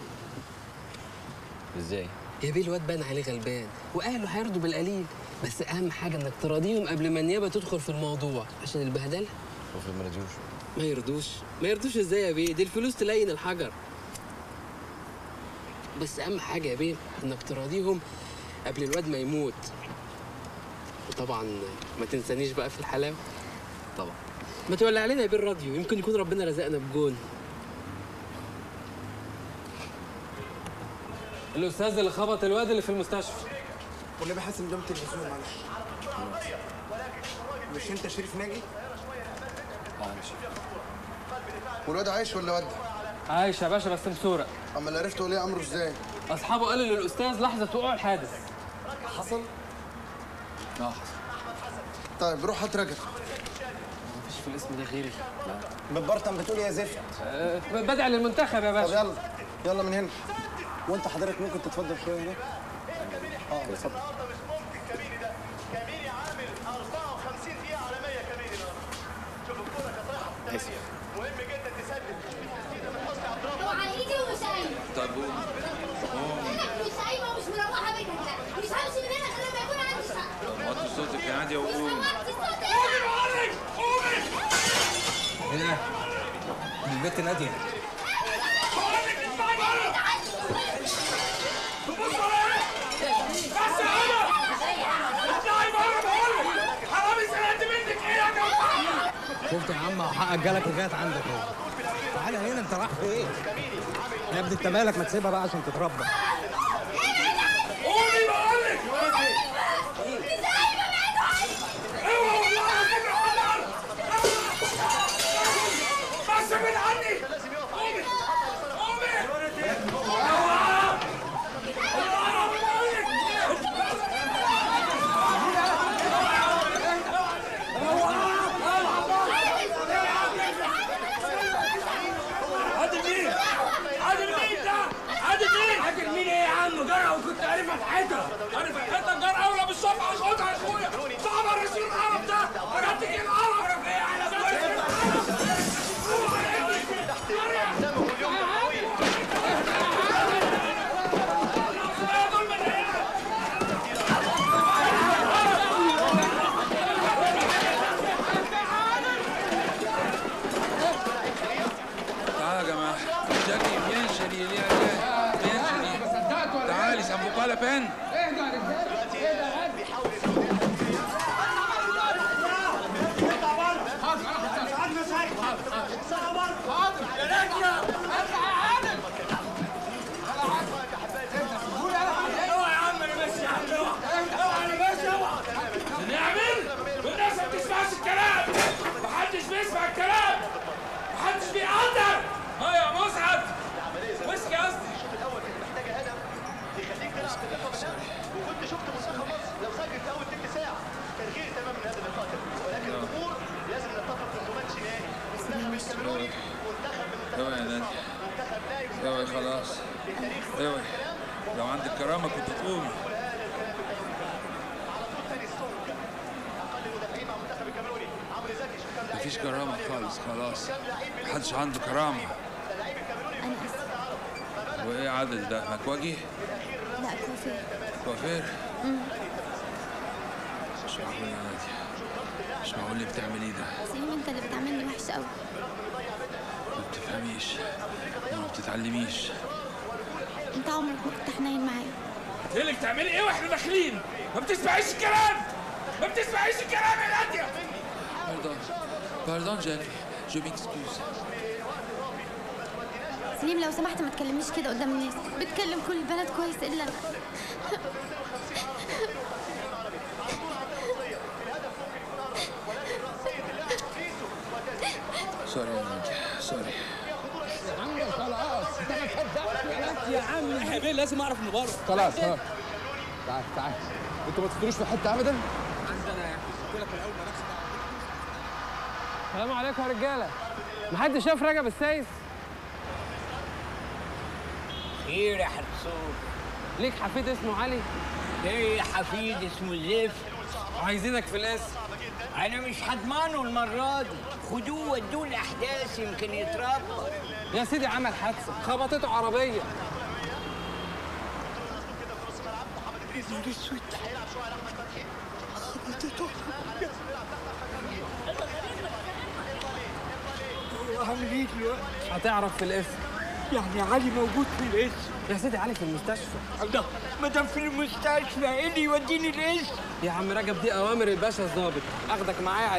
ازاي؟ يا بيه الواد بان عليه غلبان واهله هيرضوا بالقليل بس اهم حاجه انك تراضيهم قبل ما النيابه تدخل في الموضوع عشان البهدله وفي ما رضيوش ما يرضوش ما يرضوش ازاي يا بيه دي الفلوس تلين الحجر بس اهم حاجه يا بيه انك تراضيهم قبل الواد ما يموت وطبعا ما تنسانيش بقى في الحلاوه طبعا ما تولع علينا يا بيه الراديو يمكن يكون ربنا رزقنا بجون الاستاذ اللي خبط الواد اللي في المستشفى والنبي حاسم قدام التلفزيون معلش مش انت شريف ناجي؟ معلش والواد عايش ولا ودع؟ عايش يا باشا بس مسورق اما اللي عرفته وليه امره ازاي؟ اصحابه قالوا للاستاذ لحظه وقوع الحادث حصل؟ اه حصل طيب روح هات رجل مفيش في الاسم ده غيري بتبرطم بتقول يا زفت أه بدعي للمنتخب يا طب باشا يلا يلا من هنا وانت حضرتك ممكن تتفضل شويه هناك اه اتفضل النهارده مش ممكن كبيري ده كبيري عامل 54 دقيقه على 100 كبيري النهارده ايه ده؟ دي البت ناديه بس يا عمر اطلعي بره بقول لك حرامي سرقت منك ايه يا جماعه شفت يا عم اهو حقك جالك لغايه عندك اهو تعالى هنا انت رايح فين؟ يا ابني انت مالك ما تسيبها بقى عشان تتربى قولي بقول لك اوعى والله العظيم حضر بس من عني قومي قومي اوعى عادل مين؟ عادل مين ده؟ عادل مين؟ عادل مين ايه يا عم؟ جرأة وكنت عارف فتحتها، عارف فتحتها جرأة ولا بالصبح هاخدها يا اخويا، صعب الرسول العرب ده، بجد ايه العرب؟ ايه على تعالى يا جماعه جاكي bien chérie il est allé bien chérie تعالي ça vaut pas la peine اوعى يا عم انا ماشي يا عم اوعى اوعى انا ماشي اوعى نعمل والناس ما بتسمعش الكلام محدش بيسمع الكلام محدش بيقدر ها يا مسعد ويسكي قصدي وكنت شفت منتخب مصر لو سجل في اول تلت ساعه كان غير تمام من هذا القاتل ولكن الامور لازم نتفق انه ماتش نهائي المنتخب الكاميروني منتخب من اوعي يا نادية اوعي خلاص اوعي لو عندك كرامة كنت تقومي مفيش كرامة خالص خلاص محدش عنده كرامة وايه عادل ده مكواجي لا كوفي كوافير مش معقول يا نادية مش معقول اللي بتعمل ايه ده سليم انت اللي بتعاملني وحش قوي ما بتفهميش ما بتتعلميش انت عمرك ما كنت حنين معايا قلت لك تعملي ايه واحنا داخلين ما بتسمعيش الكلام ما بتسمعيش الكلام يا ناديه باردون باردون جاكي جو ميكسكوز سليم لو سمحت ما تكلمنيش كده قدام الناس بتكلم كل البنات كويس الا انا سوري يا نادية سوري عم خلاص انت ما صدقت يا عم حبيبي لازم اعرف من بره خلاص خلاص تعال تعال انتوا ما تفطروش في حته ابدا عندنا قلت لك الاول مالكش السلام عليكم يا رجاله محدش شاف رجب السايس خير يا حرصوب ليك حفيد اسمه علي ايه يا حفيد اسمه زفت عايزينك في الاسم انا مش هضمانه المره دي خدوه ودوه الاحداث يمكن يتربى يا سيدي عمل حادثه خبطته عربيه نهار اسود هعمل ايه دلوقتي؟ هتعرف في الاسم يعني علي موجود في الاسم يا سيدي علي في المستشفى الله ما دام في المستشفى ايه اللي يوديني الاسم؟ يا عم رجب دي اوامر الباشا الظابط اخدك معايا